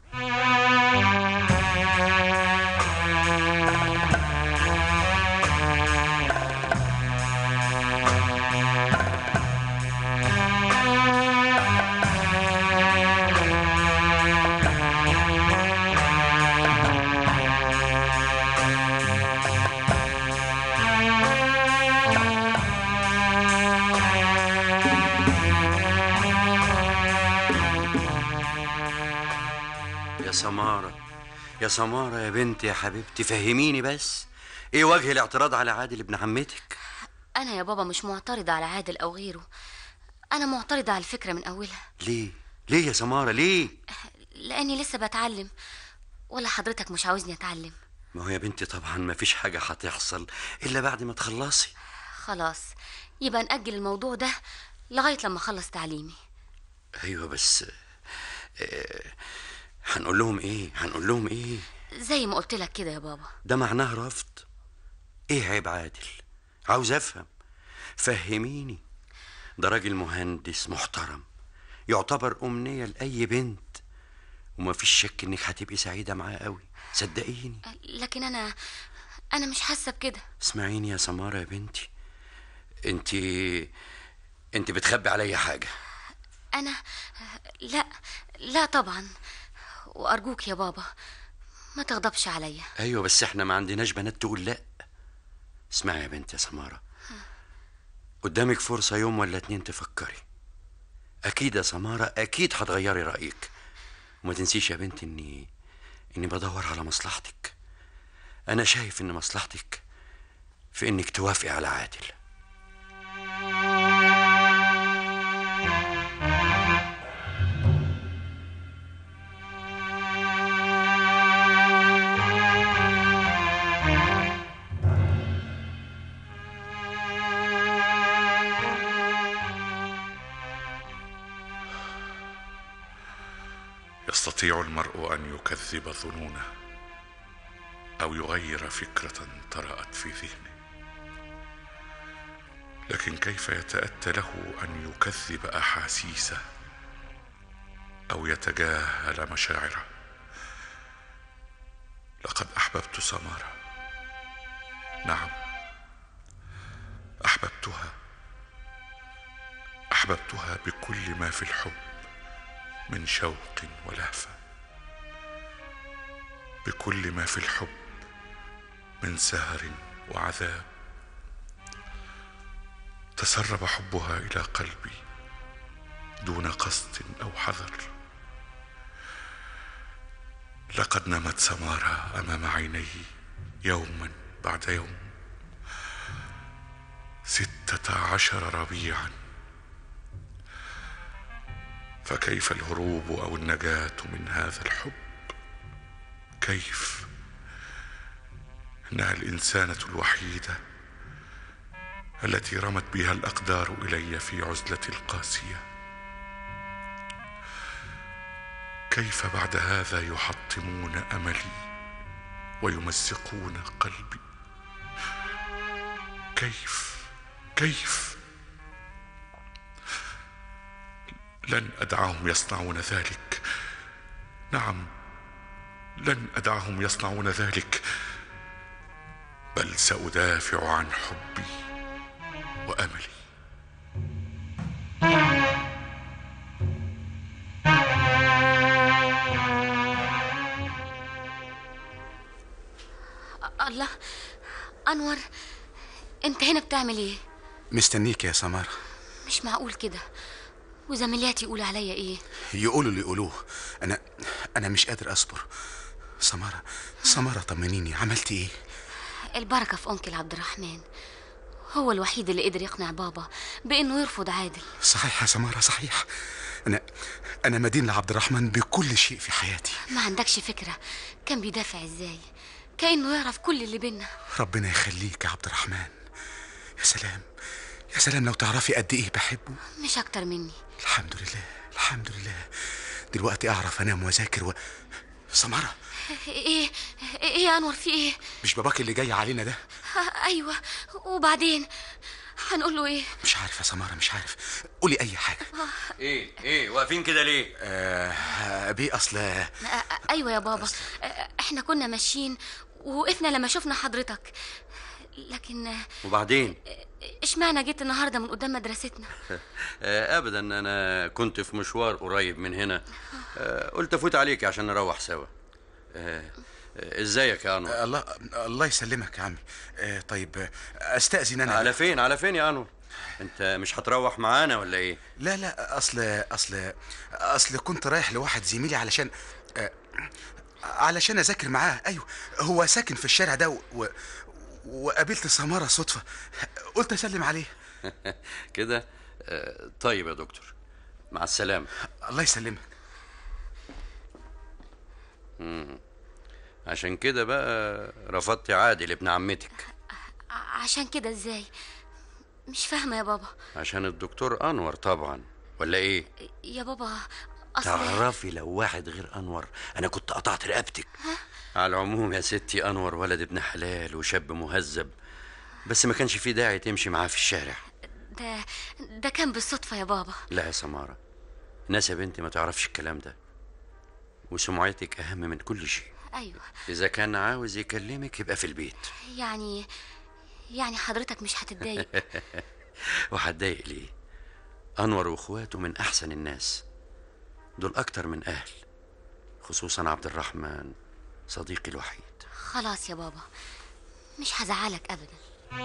يا سمارة يا سمارة يا بنتي يا حبيبتي فهميني بس ايه وجه الاعتراض على عادل ابن عمتك انا يا بابا مش معترضة على عادل او غيره انا معترضة على الفكرة من اولها ليه ليه يا سمارة ليه لاني لسه بتعلم ولا حضرتك مش عاوزني اتعلم ما هو يا بنتي طبعا ما فيش حاجة هتحصل الا بعد ما تخلصي خلاص يبقى نأجل الموضوع ده لغاية لما اخلص تعليمي ايوه بس آه، هنقول لهم ايه هنقول لهم ايه زي ما قلت لك كده يا بابا ده معناه رفض ايه عيب عادل عاوز افهم فهميني ده راجل مهندس محترم يعتبر أمنية لأي بنت وما فيش شك إنك هتبقي سعيدة معاه قوي صدقيني لكن انا انا مش حاسة بكده اسمعيني يا سمارة يا بنتي انت انت بتخبي عليا حاجة انا لا لا طبعا وارجوك يا بابا ما تغضبش عليا ايوه بس احنا ما عندناش بنات تقول لا اسمعي يا بنت يا سمارة قدامك فرصة يوم ولا اتنين تفكري اكيد يا سمارة اكيد هتغيري رأيك وما تنسيش يا بنت اني اني بدور على مصلحتك انا شايف ان مصلحتك في انك توافقي على عادل يستطيع المرء ان يكذب ظنونه او يغير فكره طرات في ذهنه لكن كيف يتاتى له ان يكذب احاسيسه او يتجاهل مشاعره لقد احببت سماره نعم احببتها احببتها بكل ما في الحب من شوق ولهفه بكل ما في الحب من سهر وعذاب تسرب حبها الى قلبي دون قصد او حذر لقد نمت سمارة امام عيني يوما بعد يوم ستة عشر ربيعا فكيف الهروب او النجاه من هذا الحب كيف انها الانسانه الوحيده التي رمت بها الاقدار الي في عزله القاسيه كيف بعد هذا يحطمون املي ويمزقون قلبي كيف كيف لن ادعهم يصنعون ذلك نعم لن ادعهم يصنعون ذلك بل سادافع عن حبي واملي الله انور انت هنا بتعمل ايه مستنيك يا سمارة مش معقول كده وزميلاتي يقولوا عليا ايه يقولوا اللي يقولوه انا انا مش قادر اصبر سمارة سمارة طمنيني عملتي ايه البركة في أنكل عبد الرحمن هو الوحيد اللي قدر يقنع بابا بإنه يرفض عادل صحيح يا سمارة صحيح انا انا مدين لعبد الرحمن بكل شيء في حياتي ما عندكش فكرة كان بيدافع ازاي كأنه يعرف كل اللي بينا ربنا يخليك يا عبد الرحمن يا سلام يا سلام لو تعرفي قد ايه بحبه مش أكتر مني الحمد لله الحمد لله دلوقتي اعرف انام واذاكر و... سمارة ايه ايه يا أنور في ايه مش باباك اللي جاي علينا ده آه، أيوة وبعدين هنقول له ايه مش عارف يا سمارة مش عارف قولي اي حاجة ايه ايه واقفين كده ليه آه بيه اصل آه، أيوة يا بابا آه، احنا كنا ماشيين ووقفنا لما شفنا حضرتك لكن آه، وبعدين اشمعنى جيت النهارده من قدام مدرستنا آه، ابدا انا كنت في مشوار قريب من هنا آه، قلت افوت عليك عشان نروح سوا آه، آه، ازيك يا انور الله الله يسلمك يا عمي آه طيب آه، استاذن انا على فين على فين يا انور انت مش هتروح معانا ولا ايه لا لا اصل اصل اصل كنت رايح لواحد زميلي علشان آه، علشان اذاكر معاه ايوه هو ساكن في الشارع ده و... و... وقابلت سمارة صدفة قلت اسلم عليه كده آه، طيب يا دكتور مع السلامه الله يسلمك مم. عشان كده بقى رفضت عادل ابن عمتك ع- عشان كده ازاي مش فاهمة يا بابا عشان الدكتور انور طبعا ولا ايه يا بابا أصل تعرفي لو واحد غير انور انا كنت قطعت رقبتك على العموم يا ستي انور ولد ابن حلال وشاب مهذب بس ما كانش فيه داعي تمشي معاه في الشارع ده ده كان بالصدفة يا بابا لا يا سمارة ناس يا بنتي ما تعرفش الكلام ده وسمعتك أهم من كل شيء أيوة إذا كان عاوز يكلمك يبقى في البيت يعني يعني حضرتك مش هتتضايق وهتضايق ليه أنور وإخواته من أحسن الناس دول أكتر من أهل خصوصا عبد الرحمن صديقي الوحيد خلاص يا بابا مش هزعلك أبدا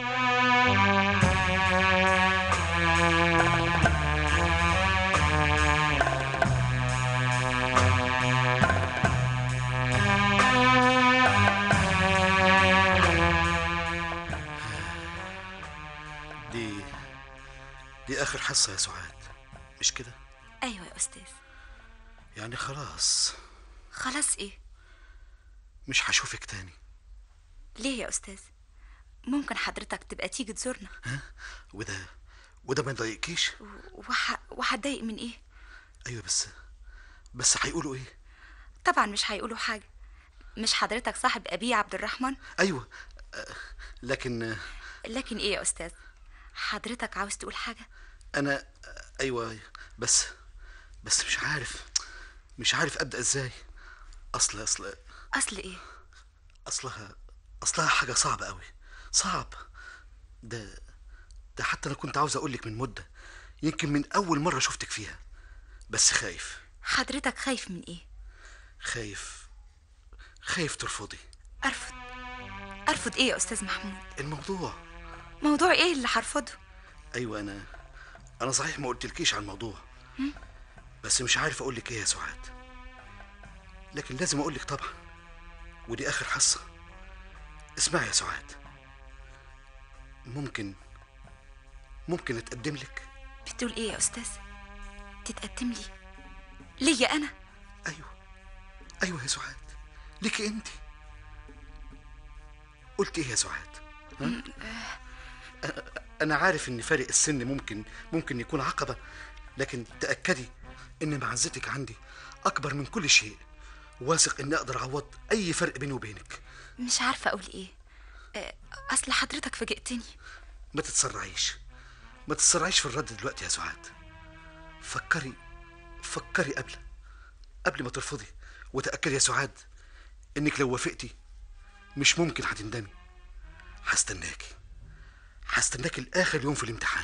دي دي آخر حصة يا سعاد مش كده؟ ايوه يا استاذ يعني خلاص خلاص ايه مش هشوفك تاني ليه يا استاذ ممكن حضرتك تبقى تيجي تزورنا وده وده ما يضايقكيش؟ وح... وهتضايق من ايه أيوة بس بس هيقولوا إيه؟ طبعا مش هيقولوا حاجه مش حضرتك صاحب ابي عبد الرحمن أيوة آه، لكن آه، لكن ايه يا استاذ حضرتك عاوز تقول حاجه أنا آه، أيوة بس بس مش عارف مش عارف أبدأ إزاي أصل أصل اصل ايه أصلها أصلها حاجة صعبة أوي صعب ده ده حتى أنا كنت عاوز أقولك من مدة يمكن من أول مرة شفتك فيها بس خايف حضرتك خايف من ايه خايف خايف ترفضي ارفض ارفض ايه يا استاذ محمود الموضوع موضوع ايه اللي هرفضه أيوة أنا أنا صحيح ما قلتلكيش على الموضوع هم؟ بس مش عارف أقولك إيه يا سعاد لكن لازم أقولك طبعا ودي آخر حصة اسمعي يا سعاد ممكن ممكن أتقدم لك بتقول ايه يا استاذ تتقدم لي ليا انا أيوة يا سعاد ليكي أنت قلت إيه يا سعاد ها؟ أ- أنا عارف إن فارق السن ممكن ممكن يكون عقبة لكن تأكدي إن معزتك عندي أكبر من كل شيء واثق إني أقدر أعوض أي فرق بيني وبينك مش عارفه اقول ايه آه، اصل حضرتك فاجئتني ما تتسرعيش ما تتسرعيش في الرد دلوقتي يا سعاد فكري فكري قبل قبل ما ترفضي وتأكدي يا سعاد إنك لو وافقتي مش ممكن هتندمي هستناكي هستناكي لآخر يوم في الامتحان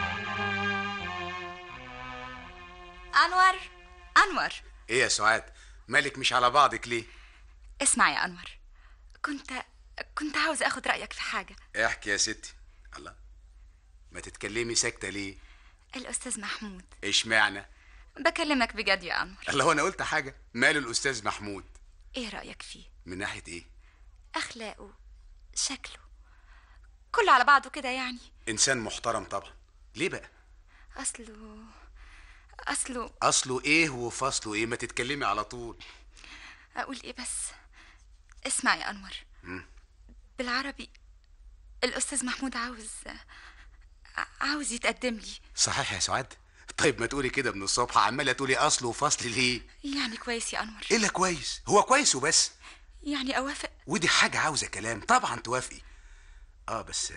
انور انور ايه يا سعاد مالك مش على بعضك ليه اسمع يا انور كنت كنت عاوز اخد رايك في حاجه احكي يا ستي الله ما تتكلمي ساكته ليه الاستاذ محمود اشمعنى بكلمك بجد يا انور الله هو انا قلت حاجه ماله الاستاذ محمود ايه رايك فيه من ناحيه ايه اخلاقه شكله كله على بعضه كده يعني انسان محترم طبعا ليه بقى اصله اصله اصله ايه وفصله ايه ما تتكلمي على طول اقول ايه بس اسمع يا انور مم. بالعربي الاستاذ محمود عاوز عاوز يتقدم لي صحيح يا سعاد طيب ما تقولي كده من الصبح عماله تقولي اصل وفصل ليه يعني كويس يا انور الا كويس هو كويس وبس يعني اوافق ودي حاجه عاوزه كلام طبعا توافقي اه بس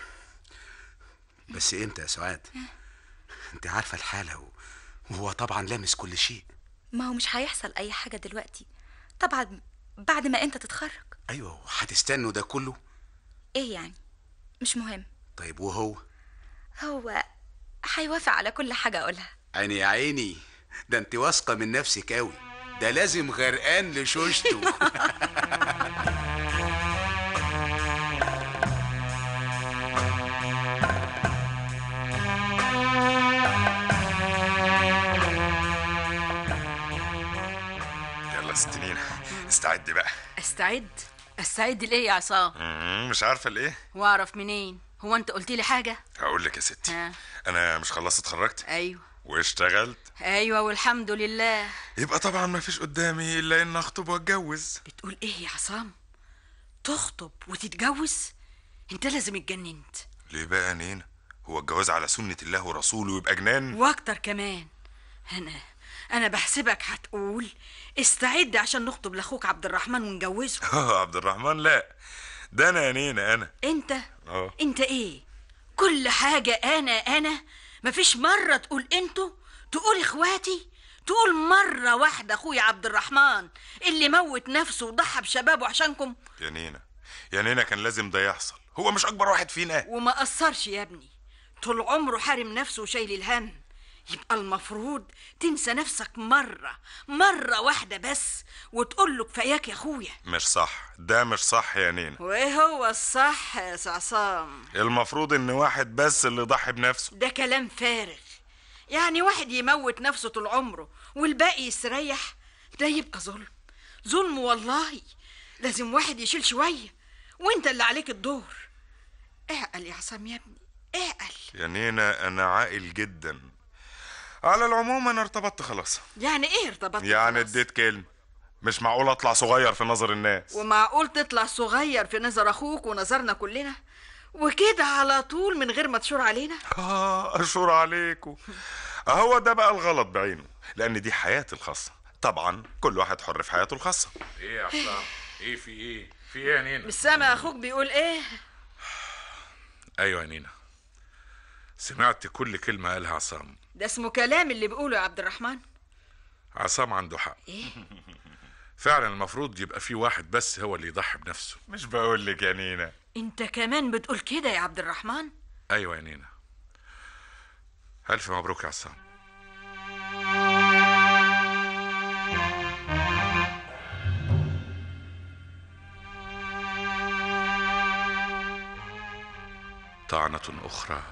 بس امتى يا سعاد انت عارفه الحاله و- وهو طبعا لامس كل شيء ما هو مش هيحصل اي حاجه دلوقتي طبعا بعد ما انت تتخرج ايوه هتستنوا ده كله ايه يعني مش مهم طيب وهو هو هيوافق على كل حاجه اقولها عيني يا عيني ده انت واثقه من نفسك قوي ده لازم غرقان لشوشته يلا يا ست نينا استعدي بقى استعد استعد لايه يا عصام مم، مش عارفه لايه واعرف منين هو انت قلت لي حاجه هقول لك يا ستي ها انا مش خلصت اتخرجت ايوه واشتغلت ايوه والحمد لله يبقى طبعا ما فيش قدامي الا ان اخطب واتجوز بتقول ايه يا عصام تخطب وتتجوز انت لازم اتجننت ليه بقى يا نينا هو الجواز على سنة الله ورسوله يبقى جنان واكتر كمان انا انا بحسبك هتقول استعد عشان نخطب لاخوك عبد الرحمن ونجوزه اه عبد الرحمن لا ده انا يا نينا انا انت اه انت ايه كل حاجة انا انا مفيش مرة تقول انتوا تقول اخواتي تقول مرة واحدة اخويا عبد الرحمن اللي موت نفسه وضحى بشبابه عشانكم يا نينا يا نينا كان لازم ده يحصل هو مش اكبر واحد فينا وما قصرش يا ابني طول عمره حارم نفسه وشايل الهم يبقى المفروض تنسى نفسك مرة مرة واحدة بس وتقول له كفاياك يا اخويا مش صح ده مش صح يا نينا وايه هو الصح يا صعصام المفروض ان واحد بس اللي ضحي بنفسه ده كلام فارغ يعني واحد يموت نفسه طول عمره والباقي يستريح ده يبقى ظلم ظلم والله لازم واحد يشيل شوية وانت اللي عليك الدور اعقل يا عصام يا ابني اعقل يا نينا انا عاقل جدا على العموم انا ارتبطت خلاص يعني ايه ارتبطت يعني خلاص؟ اديت كلمة مش معقول اطلع صغير في نظر الناس ومعقول تطلع صغير في نظر اخوك ونظرنا كلنا وكده على طول من غير ما تشور علينا اه اشور عليكم اهو ده بقى الغلط بعينه لان دي حياتي الخاصة طبعا كل واحد حر في حياته الخاصة ايه يا عصام ايه في ايه في ايه يا نينا مش سامع اخوك بيقول ايه ايوه يا نينا سمعت كل كلمه قالها عصام ده اسمه كلام اللي بيقوله يا عبد الرحمن عصام عنده حق ايه فعلا المفروض يبقى في واحد بس هو اللي يضحي بنفسه مش بقول لك يا نينا انت كمان بتقول كده يا عبد الرحمن ايوه يا نينا الف مبروك يا عصام طعنه اخرى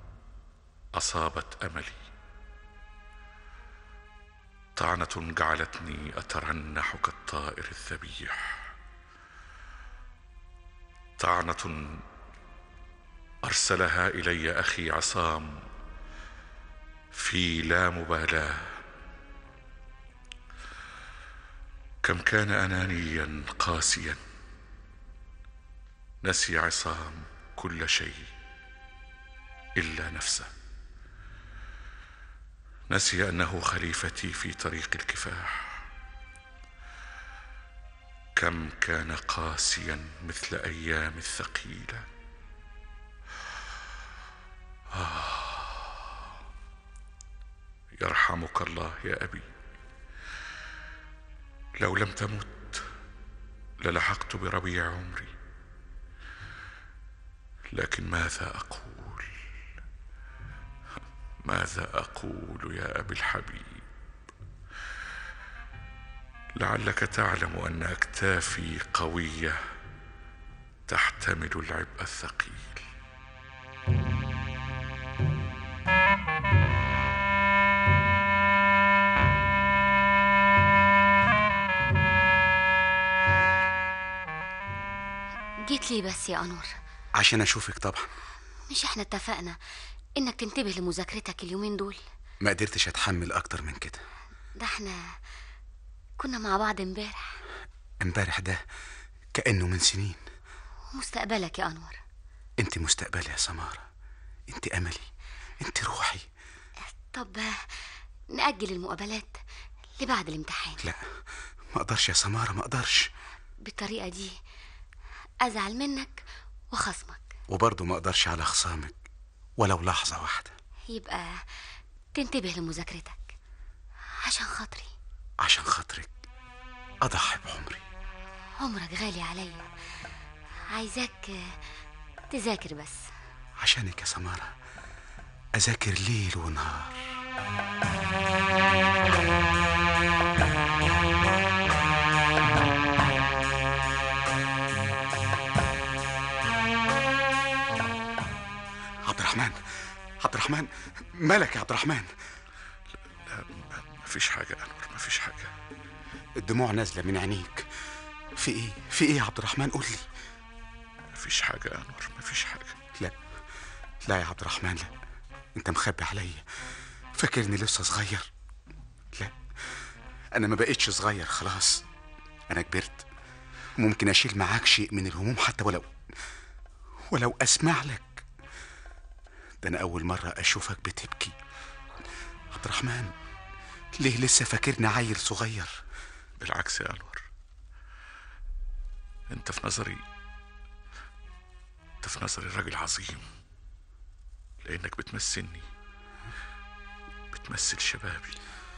اصابت املي طعنه جعلتني اترنح كالطائر الذبيح طعنه ارسلها الي اخي عصام في لا مبالاه كم كان انانيا قاسيا نسي عصام كل شيء الا نفسه نسي انه خليفتي في طريق الكفاح كم كان قاسيا مثل ايام الثقيله آه يرحمك الله يا ابي لو لم تمت للحقت بربيع عمري لكن ماذا اقول ماذا اقول يا ابي الحبيب لعلك تعلم أن أكتافي قوية تحتمل العبء الثقيل جيت ليه بس يا أنور عشان اشوفك طبعا مش احنا اتفقنا انك تنتبه لمذاكرتك اليومين دول ما قدرتش اتحمل اكتر من كده ده احنا كنا مع بعض امبارح امبارح ده كانه من سنين ومستقبلك يا أنور انت مستقبلي يا سماره انت املي انت روحي طب نأجل المقابلات لبعد الامتحان لا ما اقدرش يا سماره ما اقدرش بالطريقة دي أزعل منك وخصمك وبرضه ما اقدرش على خصامك ولو لحظه واحده يبقى تنتبه لمذاكرتك عشان خاطري عشان خاطرك اضحي بعمري عمرك غالي عليا عايزاك تذاكر بس عشانك يا سماره اذاكر ليل ونهار عبد الرحمن عبد الرحمن مالك يا عبد الرحمن لا مفيش حاجة يا أنور مفيش حاجة الدموع نازله من عينيك في ايه في ايه يا عبد الرحمن قول لي مفيش حاجة يا أنور مفيش حاجة لا لا يا عبد الرحمن لا انت مخبي عليا فاكرني لسه صغير لا انا ما بقتش صغير خلاص انا كبرت ممكن اشيل معاك شيء من الهموم حتى ولو ولو اسمع لك ده انا اول مره اشوفك بتبكي عبد الرحمن ليه لسه فاكرني عيل صغير بالعكس يا أنور أنت في نظري أنت في نظري راجل عظيم لأنك بتمثلني بتمثل شبابي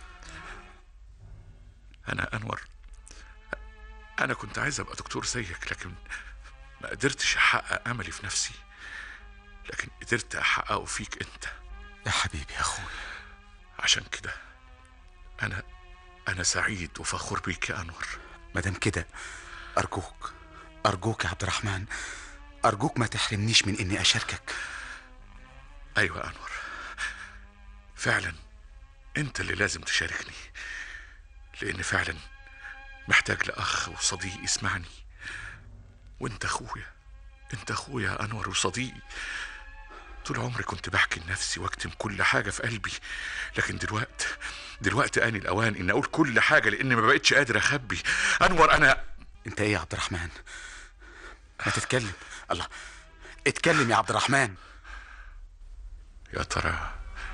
أنا أنور أنا كنت عايز أبقى دكتور زيك لكن ما قدرتش أحقق أملي في نفسي لكن قدرت أحققه فيك أنت يا حبيبي يا أخوي عشان كده أنا أنا سعيد وفخور بيك يا أنور مادام كده أرجوك أرجوك يا عبد الرحمن أرجوك ما تحرمنيش من إني أشاركك أيوة يا أنور فعلا أنت اللي لازم تشاركني لأن فعلا محتاج لأخ وصديق يسمعني وأنت أخويا أنت أخويا يا أنور وصديقي طول عمري كنت بحكي لنفسي واكتم كل حاجة في قلبي لكن دلوقتي دلوقتي آني الأوان إن أقول كل حاجة لأني ما بقتش قادر أخبي أنور أنا أنت إيه يا عبد الرحمن ما تتكلم الله اتكلم يا عبد الرحمن يا ترى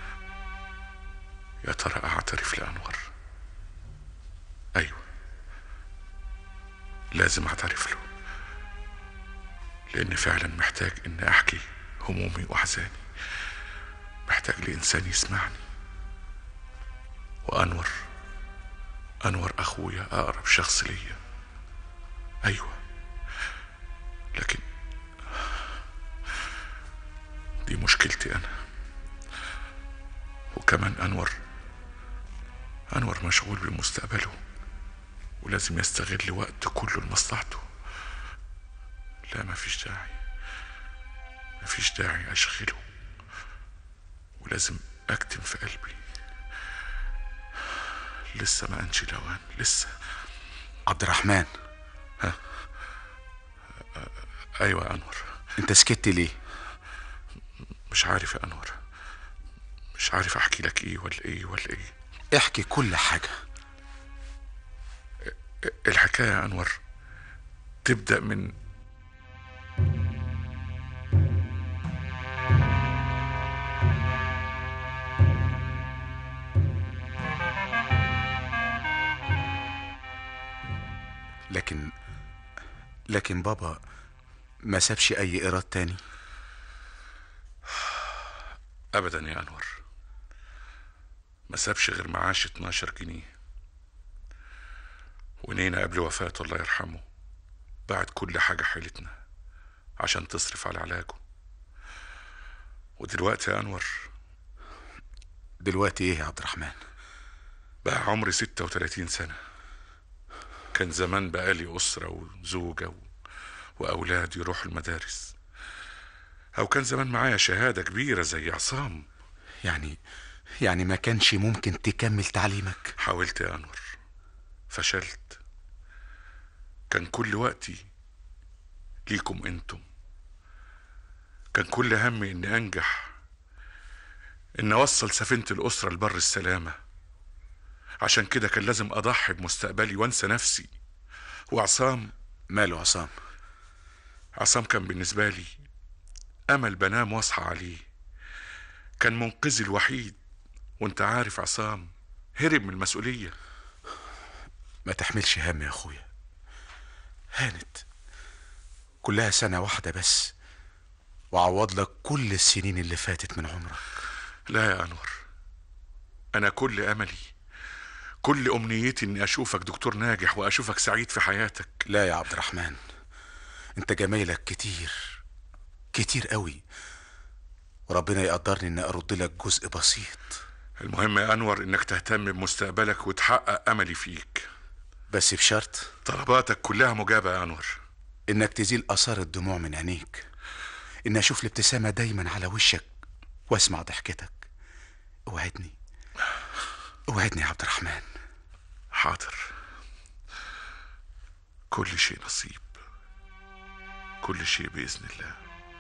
يا ترى أعترف لأنور أيوة لازم أعترف له لأن فعلا محتاج إن أحكي همومي وأحزاني محتاج لإنسان يسمعني وأنور أنور أخويا أقرب شخص ليا أيوة لكن دي مشكلتي أنا وكمان أنور أنور مشغول بمستقبله ولازم يستغل وقت كله لمصلحته لا مفيش داعي مفيش داعي أشغله ولازم أكتم في قلبي لسه ما أنشي الأوان لسه عبد الرحمن ها أيوة يا أنور أنت سكت ليه مش عارف يا أنور مش عارف أحكي لك إيه ولا إيه ولا إيه احكي كل حاجة الحكاية يا أنور تبدأ من لكن لكن بابا ما سابش أي إيراد تاني أبدا يا أنور ما سابش غير معاش 12 جنيه ونينا قبل وفاته الله يرحمه بعد كل حاجة حيلتنا عشان تصرف على علاجه ودلوقتي يا أنور دلوقتي إيه يا عبد الرحمن بقى عمري 36 سنة كان زمان بقالي أسرة وزوجة و... وأولاد يروحوا المدارس أو كان زمان معايا شهادة كبيرة زي عصام يعني يعني ما كانش ممكن تكمل تعليمك حاولت يا أنور فشلت كان كل وقتي ليكم انتم كان كل همي اني انجح ان اوصل سفينة الاسرة لبر السلامة عشان كده كان لازم اضحي بمستقبلي وانسى نفسي وعصام ماله عصام عصام كان بالنسبة لي امل بنام واصحى عليه كان منقذي الوحيد وانت عارف عصام هرب من المسؤولية ما تحملش هم يا اخويا هانت كلها سنة واحدة بس وعوض لك كل السنين اللي فاتت من عمرك لا يا أنور أنا كل أملي كل أمنيتي إني أشوفك دكتور ناجح وأشوفك سعيد في حياتك لا يا عبد الرحمن انت جمايلك كتير كتير قوي وربنا يقدرني اني ارد لك جزء بسيط المهم يا أنور إنك تهتم بمستقبلك وتحقق أملي فيك بس بشرط طلباتك كلها مجابة يا أنور انك تزيل اثار الدموع من عينيك ان اشوف الابتسامة دايما على وشك واسمع ضحكتك اوعدني اوعدني يا عبد الرحمن حاضر كل شيء نصيب كل شيء بإذن الله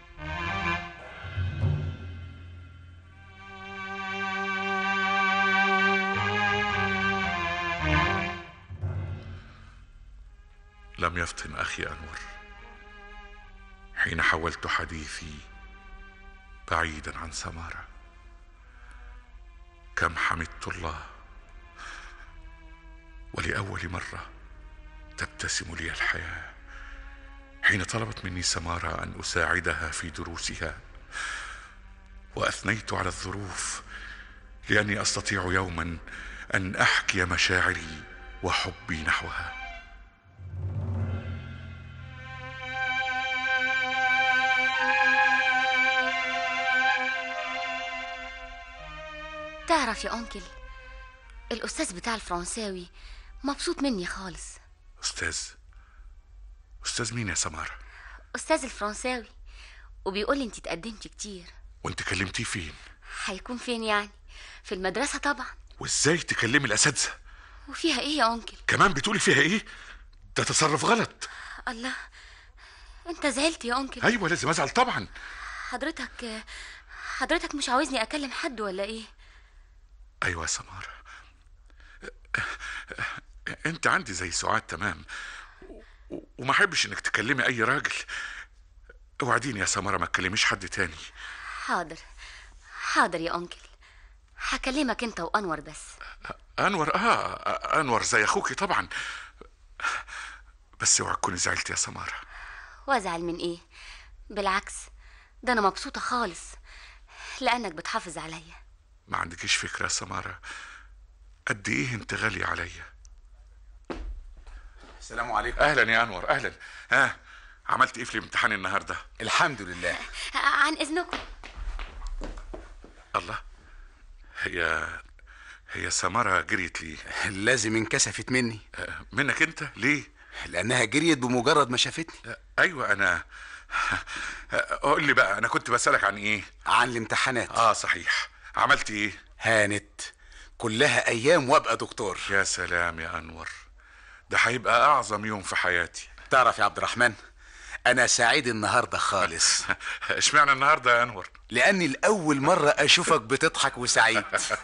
لم يفطن أخي أنور حين حولت حديثي بعيدا عن سمارة كم حمدت الله ولأول مرة تبتسم لي الحياة حين طلبت مني سمارة أن أساعدها في دروسها وأثنيت على الظروف لأني أستطيع يوما أن أحكي مشاعري وحبي نحوها تعرف يا أنكل الأستاذ بتاع الفرنساوي مبسوط مني خالص أستاذ أستاذ مين يا سمارة أستاذ الفرنساوي وبيقول لي أنت تقدمتي كتير وانت كلمتيه فين هيكون فين يعني في المدرسة طبعا وازاي تكلمي الأساتذة وفيها إيه يا أنكل كمان بتقولي فيها ايه ده تصرف غلط الله أنت زعلت يا أنكل ايوه لازم ازعل طبعا حضرتك حضرتك مش عاوزني أكلم حد ولا إيه ايوه يا سمارة انت عندي زي سعاد تمام و- وما احبش انك تكلمي اي راجل اوعديني يا سمارة ما تكلميش حد تاني حاضر حاضر يا أنكل هكلمك أنت وأنور بس انور اه انور زي اخوكي طبعا بس اوعى تكوني زعلت يا سمارة وأزعل من إيه بالعكس ده أنا مبسوطة خالص لأنك بتحافظ عليا ما عندكيش فكرة يا سمارة قد ايه انت غالية عليا السلام عليكم اهلا يا انور اهلا ها عملت ايه في الامتحان النهارده الحمد لله عن إذنكم الله هي هي سمارة جريت ليه لازم انكسفت مني منك انت ليه لانها جريت بمجرد ما شافتني ايوه انا قول لي بقى انا كنت بسالك عن ايه عن الامتحانات اه صحيح عملت ايه هانت كلها ايام وابقى دكتور يا سلام يا انور ده هيبقى اعظم يوم في حياتي تعرف يا عبد الرحمن انا سعيد النهارده خالص اشمعنى النهارده يا انور لاني لاول مره اشوفك بتضحك وسعيد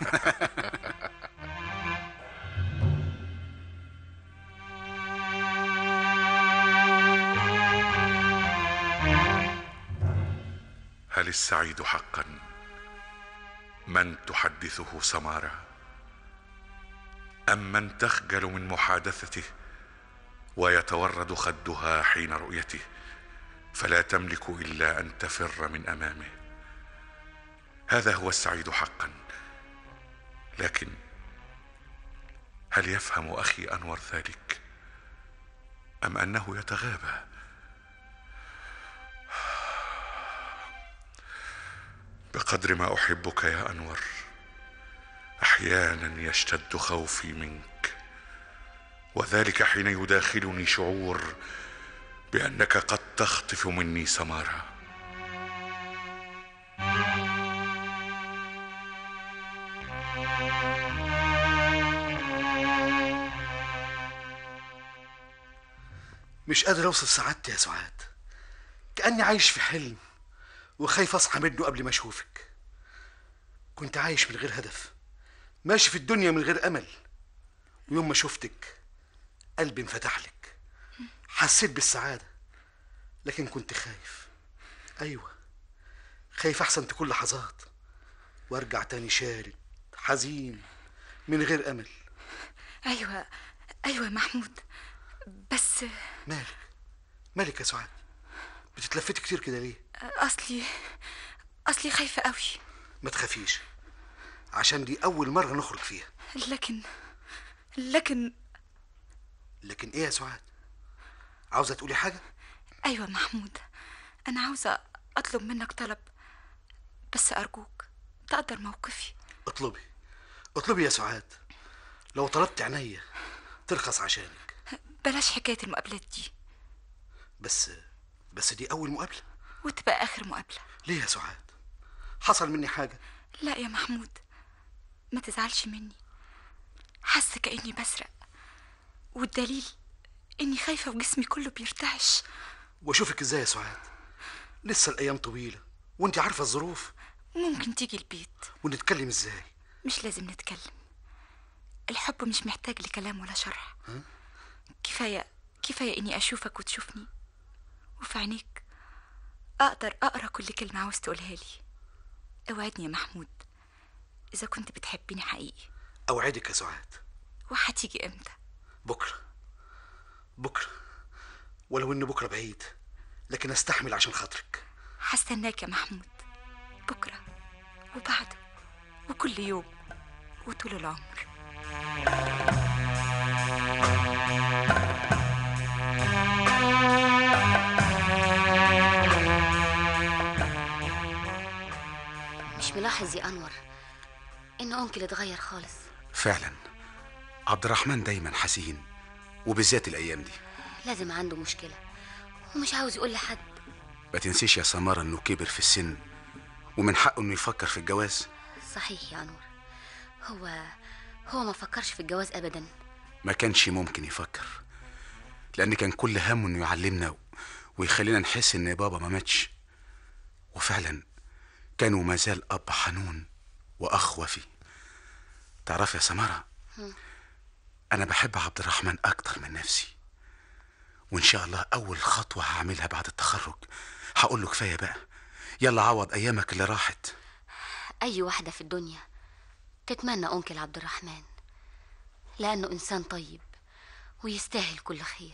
هل السعيد حقا من تحدثه سماره ام من تخجل من محادثته ويتورد خدها حين رؤيته فلا تملك الا ان تفر من امامه هذا هو السعيد حقا لكن هل يفهم اخي انور ذلك ام انه يتغابى بقدر ما احبك يا انور احيانا يشتد خوفي منك وذلك حين يداخلني شعور بانك قد تخطف مني سماره مش قادر اوصف سعادتي يا سعاد كاني عايش في حلم وخايف اصحى منه قبل ما اشوفك كنت عايش من غير هدف ماشي في الدنيا من غير امل ويوم ما شفتك قلبي انفتح لك حسيت بالسعاده لكن كنت خايف ايوه خايف احسن تكون لحظات وارجع تاني شارد حزين من غير امل ايوه ايوه يا محمود بس مالك مالك يا سعاد بتتلفتي كتير كده ليه اصلي اصلي خايفه قوي ما تخافيش عشان دي اول مره نخرج فيها لكن لكن لكن ايه يا سعاد عاوزه تقولي حاجه ايوه محمود انا عاوزه اطلب منك طلب بس ارجوك تقدر موقفي اطلبي اطلبي يا سعاد لو طلبت عينيا ترخص عشانك بلاش حكايه المقابلات دي بس بس دي اول مقابله وتبقى اخر مقابله ليه يا سعاد حصل مني حاجه لا يا محمود ما تزعلش مني حاسه كاني بسرق والدليل اني خايفه وجسمي كله بيرتعش واشوفك ازاي يا سعاد لسه الايام طويله وانت عارفه الظروف ممكن تيجي البيت ونتكلم ازاي مش لازم نتكلم الحب مش محتاج لكلام ولا شرح ها؟ كفايه كفايه اني اشوفك وتشوفني وفي عينيك اقدر اقرا كل كلمه عاوز تقولها لي اوعدني يا محمود اذا كنت بتحبني حقيقي اوعدك يا سعاد وهتيجي امتى بكره بكره ولو ان بكره بعيد لكن استحمل عشان خاطرك هستناك يا محمود بكره وبعده وكل يوم وطول العمر مش ملاحظ يا انور ان انكل اتغير خالص فعلا عبد الرحمن دايما حزين وبالذات الايام دي لازم عنده مشكله ومش عاوز يقول لحد ما تنسيش يا سمارة انه كبر في السن ومن حقه انه يفكر في الجواز صحيح يا انور هو هو ما فكرش في الجواز ابدا ما كانش ممكن يفكر لان كان كل همه انه يعلمنا و- ويخلينا نحس ان بابا ما ماتش وفعلا كان وما زال اب حنون واخ وفي تعرف يا سمارة هم. انا بحب عبد الرحمن اكتر من نفسي وان شاء الله اول خطوة هعملها بعد التخرج هقول له كفاية بقى يلا عوض ايامك اللي راحت اي واحده في الدنيا تتمنى انكل عبد الرحمن لانه انسان طيب ويستاهل كل خير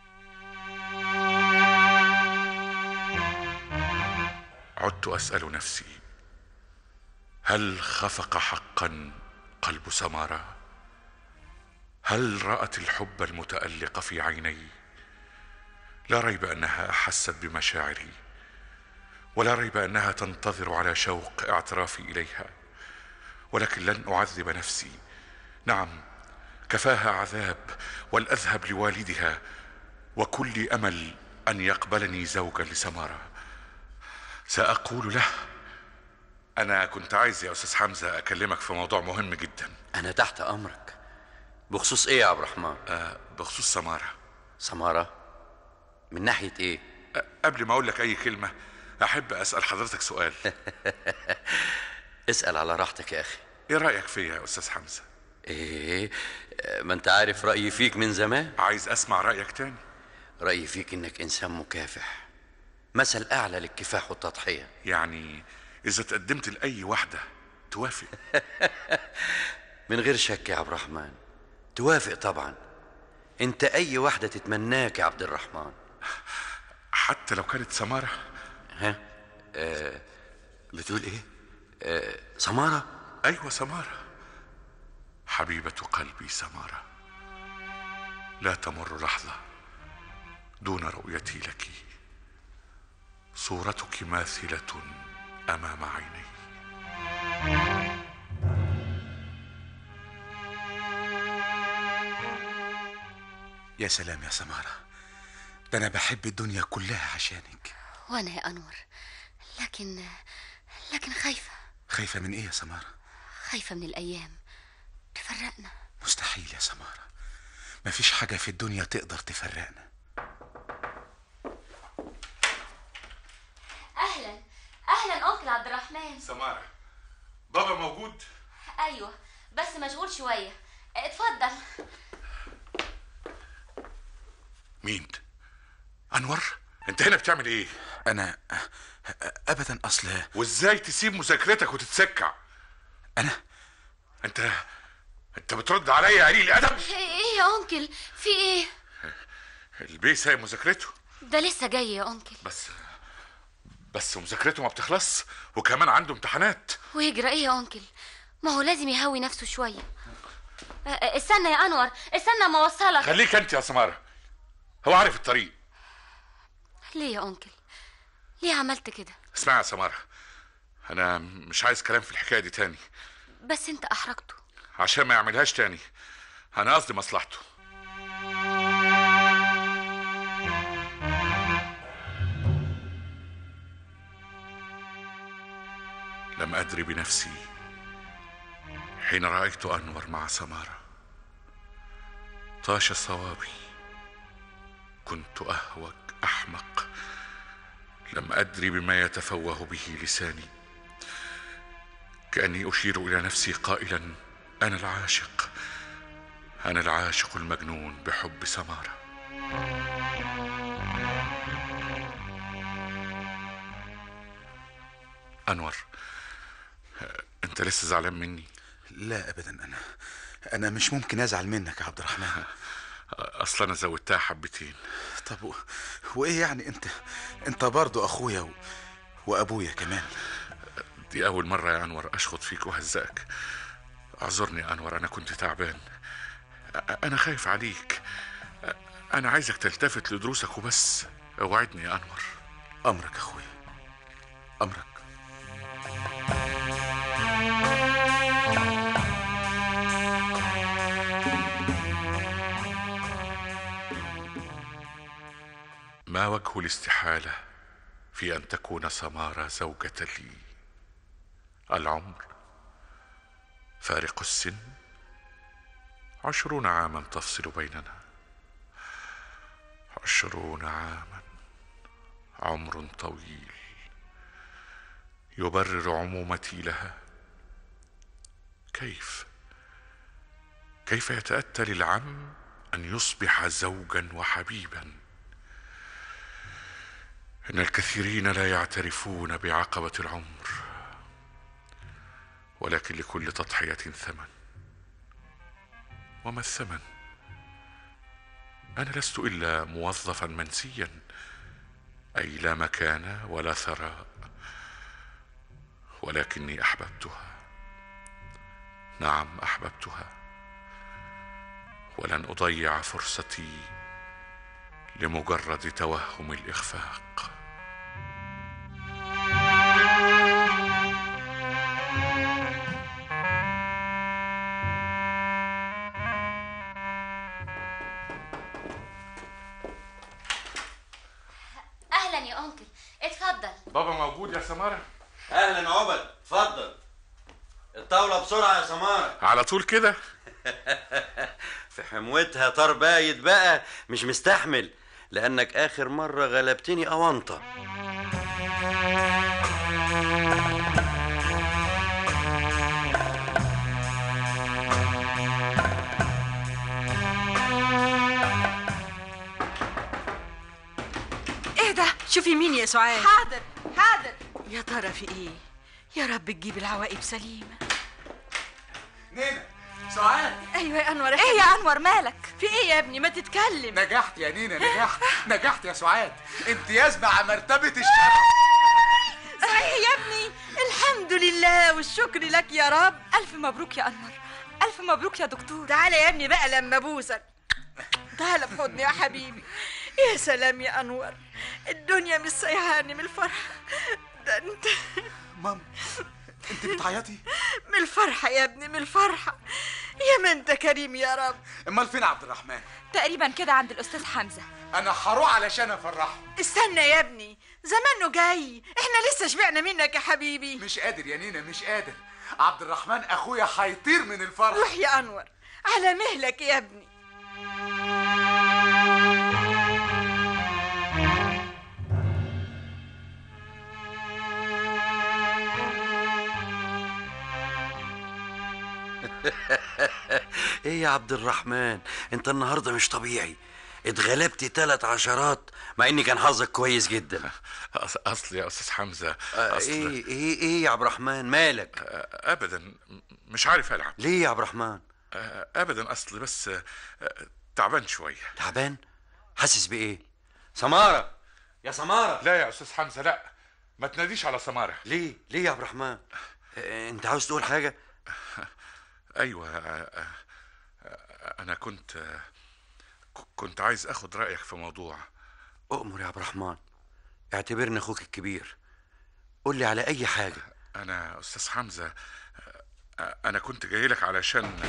عدت اسال نفسي هل خفق حقا قلب سماره هل رات الحب المتالق في عيني لا ريب انها احست بمشاعري ولا ريب انها تنتظر على شوق اعترافي اليها ولكن لن اعذب نفسي نعم كفاها عذاب ولاذهب لوالدها وكل امل ان يقبلني زوجا لسماره ساقول له انا كنت عايز يا استاذ حمزه اكلمك في موضوع مهم جدا انا تحت امرك بخصوص ايه يا عبد الرحمن آه بخصوص سماره سماره من ناحيه ايه آه قبل ما اقول لك اي كلمه احب اسال حضرتك سؤال اسال على راحتك يا اخي ايه رايك فيا يا استاذ حمزه ايه آه، ما انت عارف رايي فيك من زمان عايز اسمع رايك تاني رايي فيك انك انسان مكافح مثل اعلى للكفاح والتضحيه يعني اذا تقدمت لاي واحده توافق من غير شك يا عبد الرحمن توافق طبعا انت اي واحده تتمناك يا عبد الرحمن حتى لو كانت سماره ها آه بتقول ايه آه سماره ايوه سماره حبيبه قلبي سماره لا تمر لحظه دون رؤيتي لك صورتك ماثله امام عيني يا سلام يا سمارة ده أنا بحب الدنيا كلها عشانك وانا يا انور لكن لكن خايفه خايفة من إيه يا سمارة خايفه من الايام تفرقنا مستحيل يا سمارة مفيش حاجة في الدنيا تقدر تفرقنا اهلا اهلا انكل عبد الرحمن سمارة بابا موجود ايوه بس مشغول شويه اتفضل مين انور انت هنا بتعمل ايه أنا أبدا أصل وازاي تسيب مذاكرتك وتتسكع انا انت انت بترد عليا يا قليل الادب ايه يا انكل في ايه البيه سايب مذاكرته ده لسه جاي يا انكل بس بس مذاكرته ما بتخلص وكمان عنده امتحانات ويجرى ايه يا انكل ما هو لازم يهوي نفسه شويه أ- أ- استنى يا انور استنى ما اوصلك خليك انت يا سمارة هو عارف الطريق ليه يا انكل ليه عملت كده اسمع يا سمارة انا مش عايز كلام في الحكاية دي تاني بس انت احرجته عشان ما يعملهاش تاني انا قصدي مصلحته لم ادري بنفسي حين رايت انور مع سماره طاش صوابي كنت اهوج احمق لم ادري بما يتفوه به لساني كاني اشير الى نفسي قائلا انا العاشق انا العاشق المجنون بحب سماره انور انت لسه زعلان مني لا ابدا انا انا مش ممكن ازعل منك يا عبد الرحمن اصلا انا زودتها حبتين طب و... وايه يعني انت انت برضو اخويا و... وابويا كمان دي اول مره يا انور اشخط فيك وهزقك اعذرني يا انور انا كنت تعبان أ- انا خايف عليك أ- انا عايزك تلتفت لدروسك وبس اوعدني يا انور امرك يا اخويا امرك ما وجه الاستحالة في أن تكون سمارة زوجة لي العمر فارق السن عشرون عاما تفصل بيننا عشرون عاما عمر طويل يبرر عمومتي لها كيف كيف يتأتى للعم أن يصبح زوجا وحبيبا إن الكثيرين لا يعترفون بعقبة العمر ولكن لكل تضحية ثمن وما الثمن أنا لست إلا موظفا منسيا أي لا مكان ولا ثراء ولكني أحببتها نعم أحببتها ولن أضيع فرصتي لمجرد توهم الإخفاق اهلا يا انكل اتفضل بابا موجود يا سمارة اهلا عبد اتفضل الطاولة بسرعة يا سمارة على طول كده في حموتها طار بايت بقى مش مستحمل لأنك آخر مرة غلبتني أونطة ايه ده شوفي مين يا سعاد حاضر حاضر يا ترى في ايه يا رب تجيب العواقب سليمه نينا سعاد ايوه يا انور ايه يا انور مالك في ايه يا ابني ما تتكلم نجحت يا نينا نجحت نجحت يا سعاد امتياز مع مرتبة الشرف صحيح يا ابني الحمد لله والشكر لك يا رب ألف مبروك يا أنور ألف مبروك يا دكتور تعالى يا ابني بقى لما ابوسك تعالى في حضني يا حبيبي يا سلام يا انور الدنيا مش سايحاني من الفرحه ده انت ماما انت بتعيطي من الفرحه يا ابني من الفرحه يا ما انت كريم يا رب امال فين عبد الرحمن تقريبا كده عند الاستاذ حمزه انا هروح علشان افرحه استنى يا ابني زمانه جاي احنا لسه شبعنا منك يا حبيبي مش قادر يا نينا مش قادر عبد الرحمن اخويا هيطير من الفرح روح يا انور على مهلك يا ابني ايه يا عبد الرحمن انت النهارده مش طبيعي اتغلبت ثلاث عشرات مع ان كان حظك كويس جدا أص- اصل يا استاذ حمزه آه، اصل ايه ايه ايه يا عبد الرحمن مالك آه، ابدا م- مش عارف العب ليه يا عبد الرحمن آه، ابدا اصل بس آه، آه، تعبان شويه تعبان حاسس بايه سماره يا سماره لا يا استاذ حمزه لا ما تناديش على سماره ليه ليه يا عبد الرحمن آه، انت عاوز تقول حاجه ايوه آه، آه، آه، انا كنت آه، ك- كنت عايز اخد رايك في موضوع اؤمر يا عبد الرحمن اعتبرني اخوك الكبير قول لي على اي حاجه انا استاذ حمزه آه، آه، انا كنت جاي لك علشان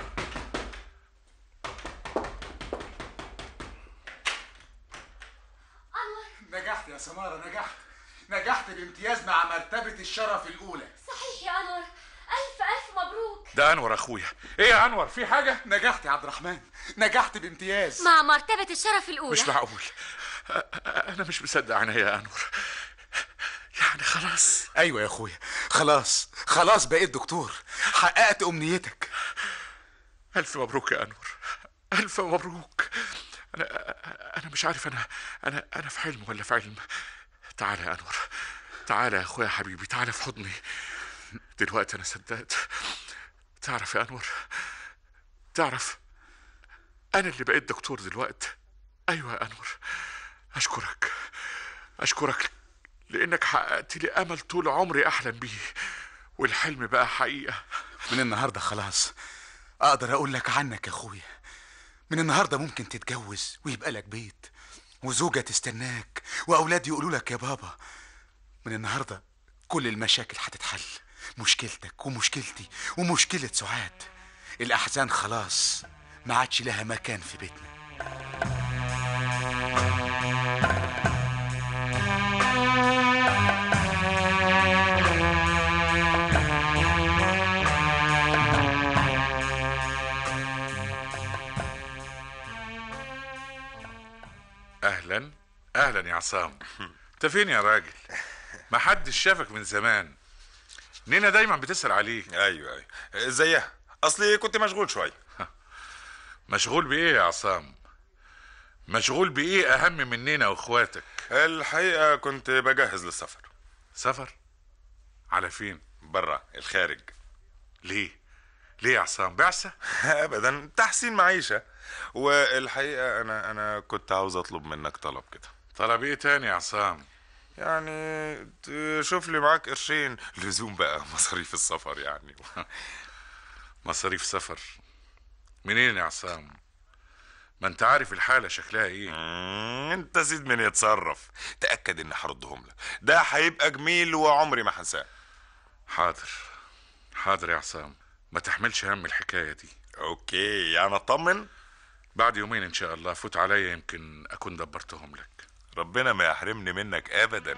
نجحت يا سماره نجحت نجحت بامتياز مع مرتبه الشرف الاولى صحيح يا انور الف الف مبروك ده انور اخويا ايه يا انور في حاجه نجحت يا عبد الرحمن نجحت بامتياز مع مرتبة الشرف الأولى مش معقول آه، آه، انا مش مصدق عينيا يا انور يعني خلاص ايوه يا اخويا خلاص خلاص بقيت دكتور حققت امنيتك الف مبروك يا انور الف مبروك انا انا مش عارف انا انا انا في حلم ولا في علم تعالى يا انور تعالى يا اخويا حبيبي تعالى في حضني دلوقتي انا صدقت تعرف يا انور تعرف انا اللي بقيت دكتور دلوقتي ايوه يا انور اشكرك اشكرك لانك حققت لي امل طول عمري احلم بيه والحلم بقى حقيقه من النهارده خلاص اقدر اقول لك عنك يا اخويا من النهارده ممكن تتجوز ويبقى لك بيت وزوجة تستناك واولاد يقولوا لك يا بابا من النهارده كل المشاكل هتتحل مشكلتك ومشكلتي ومشكلة سعاد الأحزان خلاص ما عادش لها مكان في بيتنا اهلا اهلا يا عصام انت فين يا راجل ما حدش شافك من زمان نينا دايما بتسأل عليك ايوه ايوه ازيها اصلي كنت مشغول شويه مشغول بايه يا عصام مشغول بايه اهم من نينا واخواتك الحقيقه كنت بجهز للسفر سفر على فين برا الخارج ليه ليه يا عصام بعثه ابدا تحسين معيشه والحقيقه انا انا كنت عاوز اطلب منك طلب كده طلب ايه تاني يا عصام يعني تشوف لي معاك قرشين لزوم بقى مصاريف السفر يعني مصاريف سفر منين يا عصام ما انت عارف الحاله شكلها ايه مم، انت سيد من يتصرف تاكد اني هردهم لك ده هيبقى جميل وعمري ما هنساه حاضر حاضر يا عصام ما تحملش هم الحكايه دي اوكي يعني اطمن بعد يومين ان شاء الله فوت عليا يمكن اكون دبرتهم لك ربنا ما يحرمني منك ابدا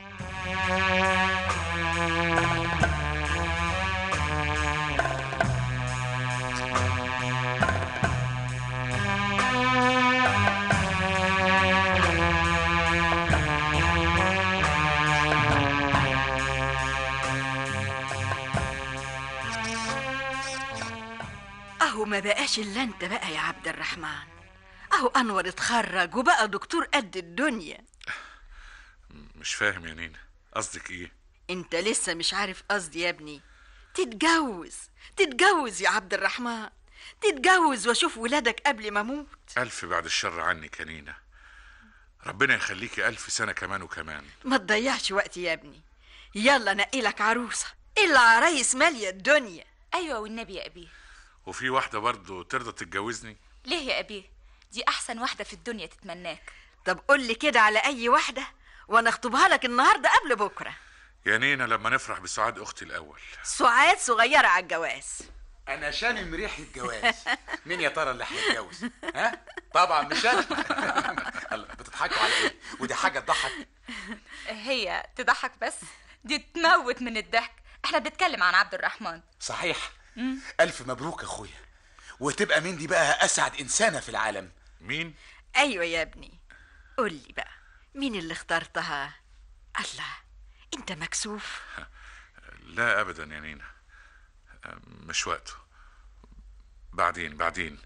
اهو ما بقاش الا انت بقى يا عبد الرحمن اهو انور اتخرج وبقى دكتور قد الدنيا مش فاهم يا نينا قصدك ايه انت لسه مش عارف قصدي يا ابني تتجوز تتجوز يا عبد الرحمن تتجوز واشوف ولادك قبل ما اموت الف بعد الشر عنك يا نينا ربنا يخليكي الف سنه كمان وكمان ما تضيعش وقت يا ابني يلا نقي لك عروسه العرايس ماليه الدنيا ايوه والنبي يا ابيه وفي واحده برضه ترضى تتجوزني ليه يا ابيه دي احسن واحده في الدنيا تتمناك طب قول لي كده على اي واحده وانا اخطبها لك النهارده قبل بكره يا نينا لما نفرح بسعاد اختي الاول سعاد صغيره على الجواز انا شامم ريحه جواز مين يا ترى اللي هيتجوز ها طبعا مش انا الله بتضحكوا على ايه ودي حاجه تضحك هي تضحك بس دي تموت من الضحك احنا بنتكلم عن عبد الرحمن صحيح الف مبروك يا اخويا وتبقى مندي بقى اسعد انسانه في العالم مين ايوه يا ابني قول لي بقى مين اللي اخترتها الله انت مكسوف لا ابدا يا نينا مش وقته بعدين بعدين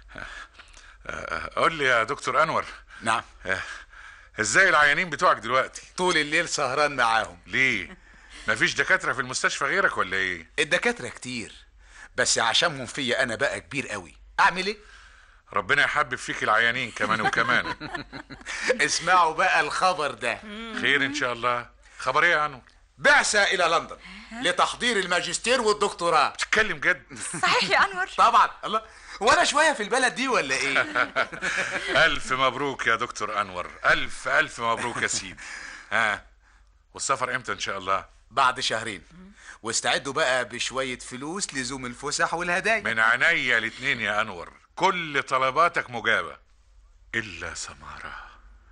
قول لي يا دكتور انور نعم ازاي العيانين بتوعك دلوقتي طول الليل سهران معاهم ليه مفيش دكاتره في المستشفى غيرك ولا ايه الدكاتره كتير بس عشمهم فيا انا بقى كبير قوي اعمل ايه ربنا يحبب فيك العيانين كمان وكمان اسمعوا بقى الخبر ده خير ان شاء الله خبر ايه يا انور بعثة إلى لندن لتحضير الماجستير والدكتوراه تتكلم جد صحيح يا انور طبعا الله وانا شوية في البلد دي ولا ايه الف مبروك يا دكتور انور الف الف مبروك يا سيدي ها والسفر امتى ان شاء الله بعد شهرين واستعدوا بقى بشوية فلوس لزوم الفسح والهدايا من عينيا الاتنين يا انور كل طلباتك مجابة الا سمارة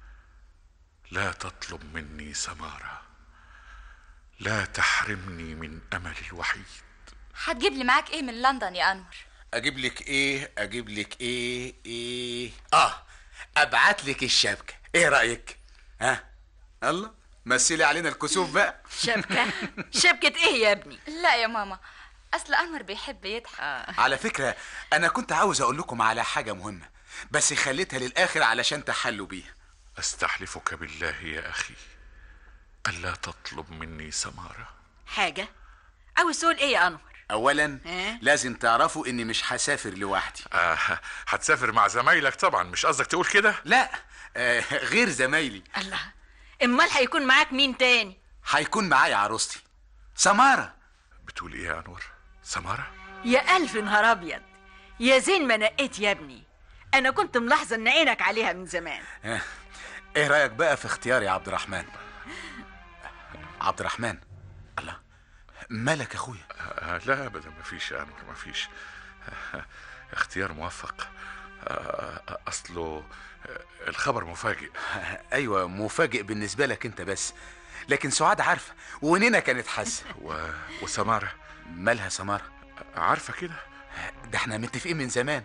لا تطلب مني سمارة لا تحرمني من املي الوحيد هتجيب لي معاك ايه من لندن يا انور اجيب لك ايه اجيب لك ايه ايه اه ابعت لك الشبكة ايه رأيك ها الله مثلي علينا الكسوف بقى شبكة شبكة ايه يا ابني لا يا ماما اصل انور بيحب يضحك على فكرة أنا كنت عاوز أقول لكم على حاجة مهمة بس خليتها للآخر علشان تحلوا بيها استحلفك بالله يا اخي الا تطلب مني سمارة حاجة عاوز تقول ايه يا انور أولا إيه؟ لازم تعرفوا إني مش هسافر لوحدي آه هتسافر مع زمايلك طبعا مش قصدك تقول كده لا آه غير زمايلي الله امال هيكون معاك مين تاني هيكون معايا عروستي سمارة بتقول ايه يا انور سمارة يا الف نهار ابيض يا زين ما نقيت يا ابني انا كنت ملاحظه ان عينك عليها من زمان آه. إيه رأيك بقى في اختياري يا عبد الرحمن عبد الرحمن الله مالك يا أخويا آه لا ابدا مفيش يا انور مفيش آه اختيار موفق آه اصله آه، الخبر مفاجئ أيوة مفاجئ بالنسبة لك أنت بس لكن سعاد عارفة ونينا كانت حاسة و... وسمارة مالها سمارة عارفة كده ده احنا متفقين من زمان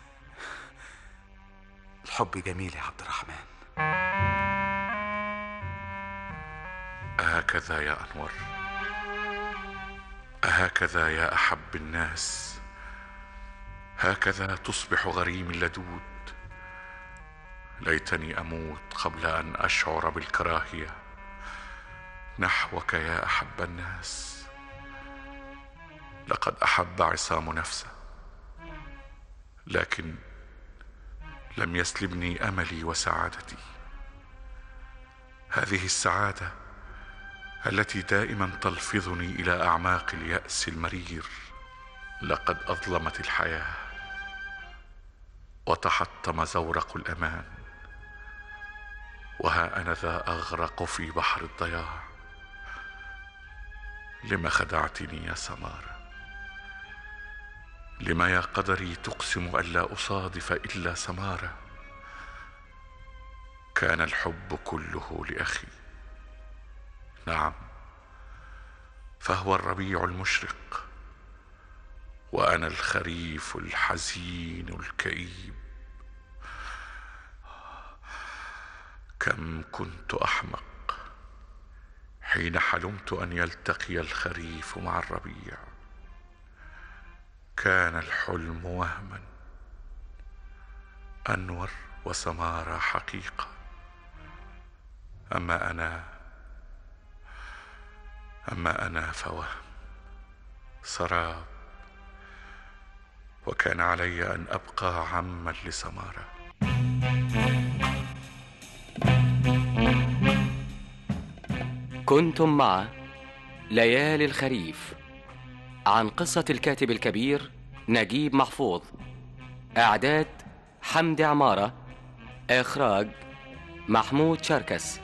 الحب جميل يا عبد الرحمن هكذا يا انور هكذا يا احب الناس هكذا تصبح غريم اللدود ليتني اموت قبل ان اشعر بالكراهيه نحوك يا احب الناس لقد احب عصام نفسه لكن لم يسلبني املي وسعادتي هذه السعاده التي دائما تلفظني الى اعماق الياس المرير لقد اظلمت الحياه وتحطم زورق الامان وها انا ذا اغرق في بحر الضياع لم خدعتني يا سماره لم يا قدري تقسم الا اصادف الا سماره كان الحب كله لاخي نعم فهو الربيع المشرق وانا الخريف الحزين الكئيب كم كنت احمق حين حلمت ان يلتقي الخريف مع الربيع كان الحلم وهما انور وسماره حقيقه اما انا اما انا فوهم سراب وكان علي ان ابقى عما لسماره كنتم مع ليالي الخريف عن قصة الكاتب الكبير نجيب محفوظ إعداد حمدي عمارة إخراج محمود شركس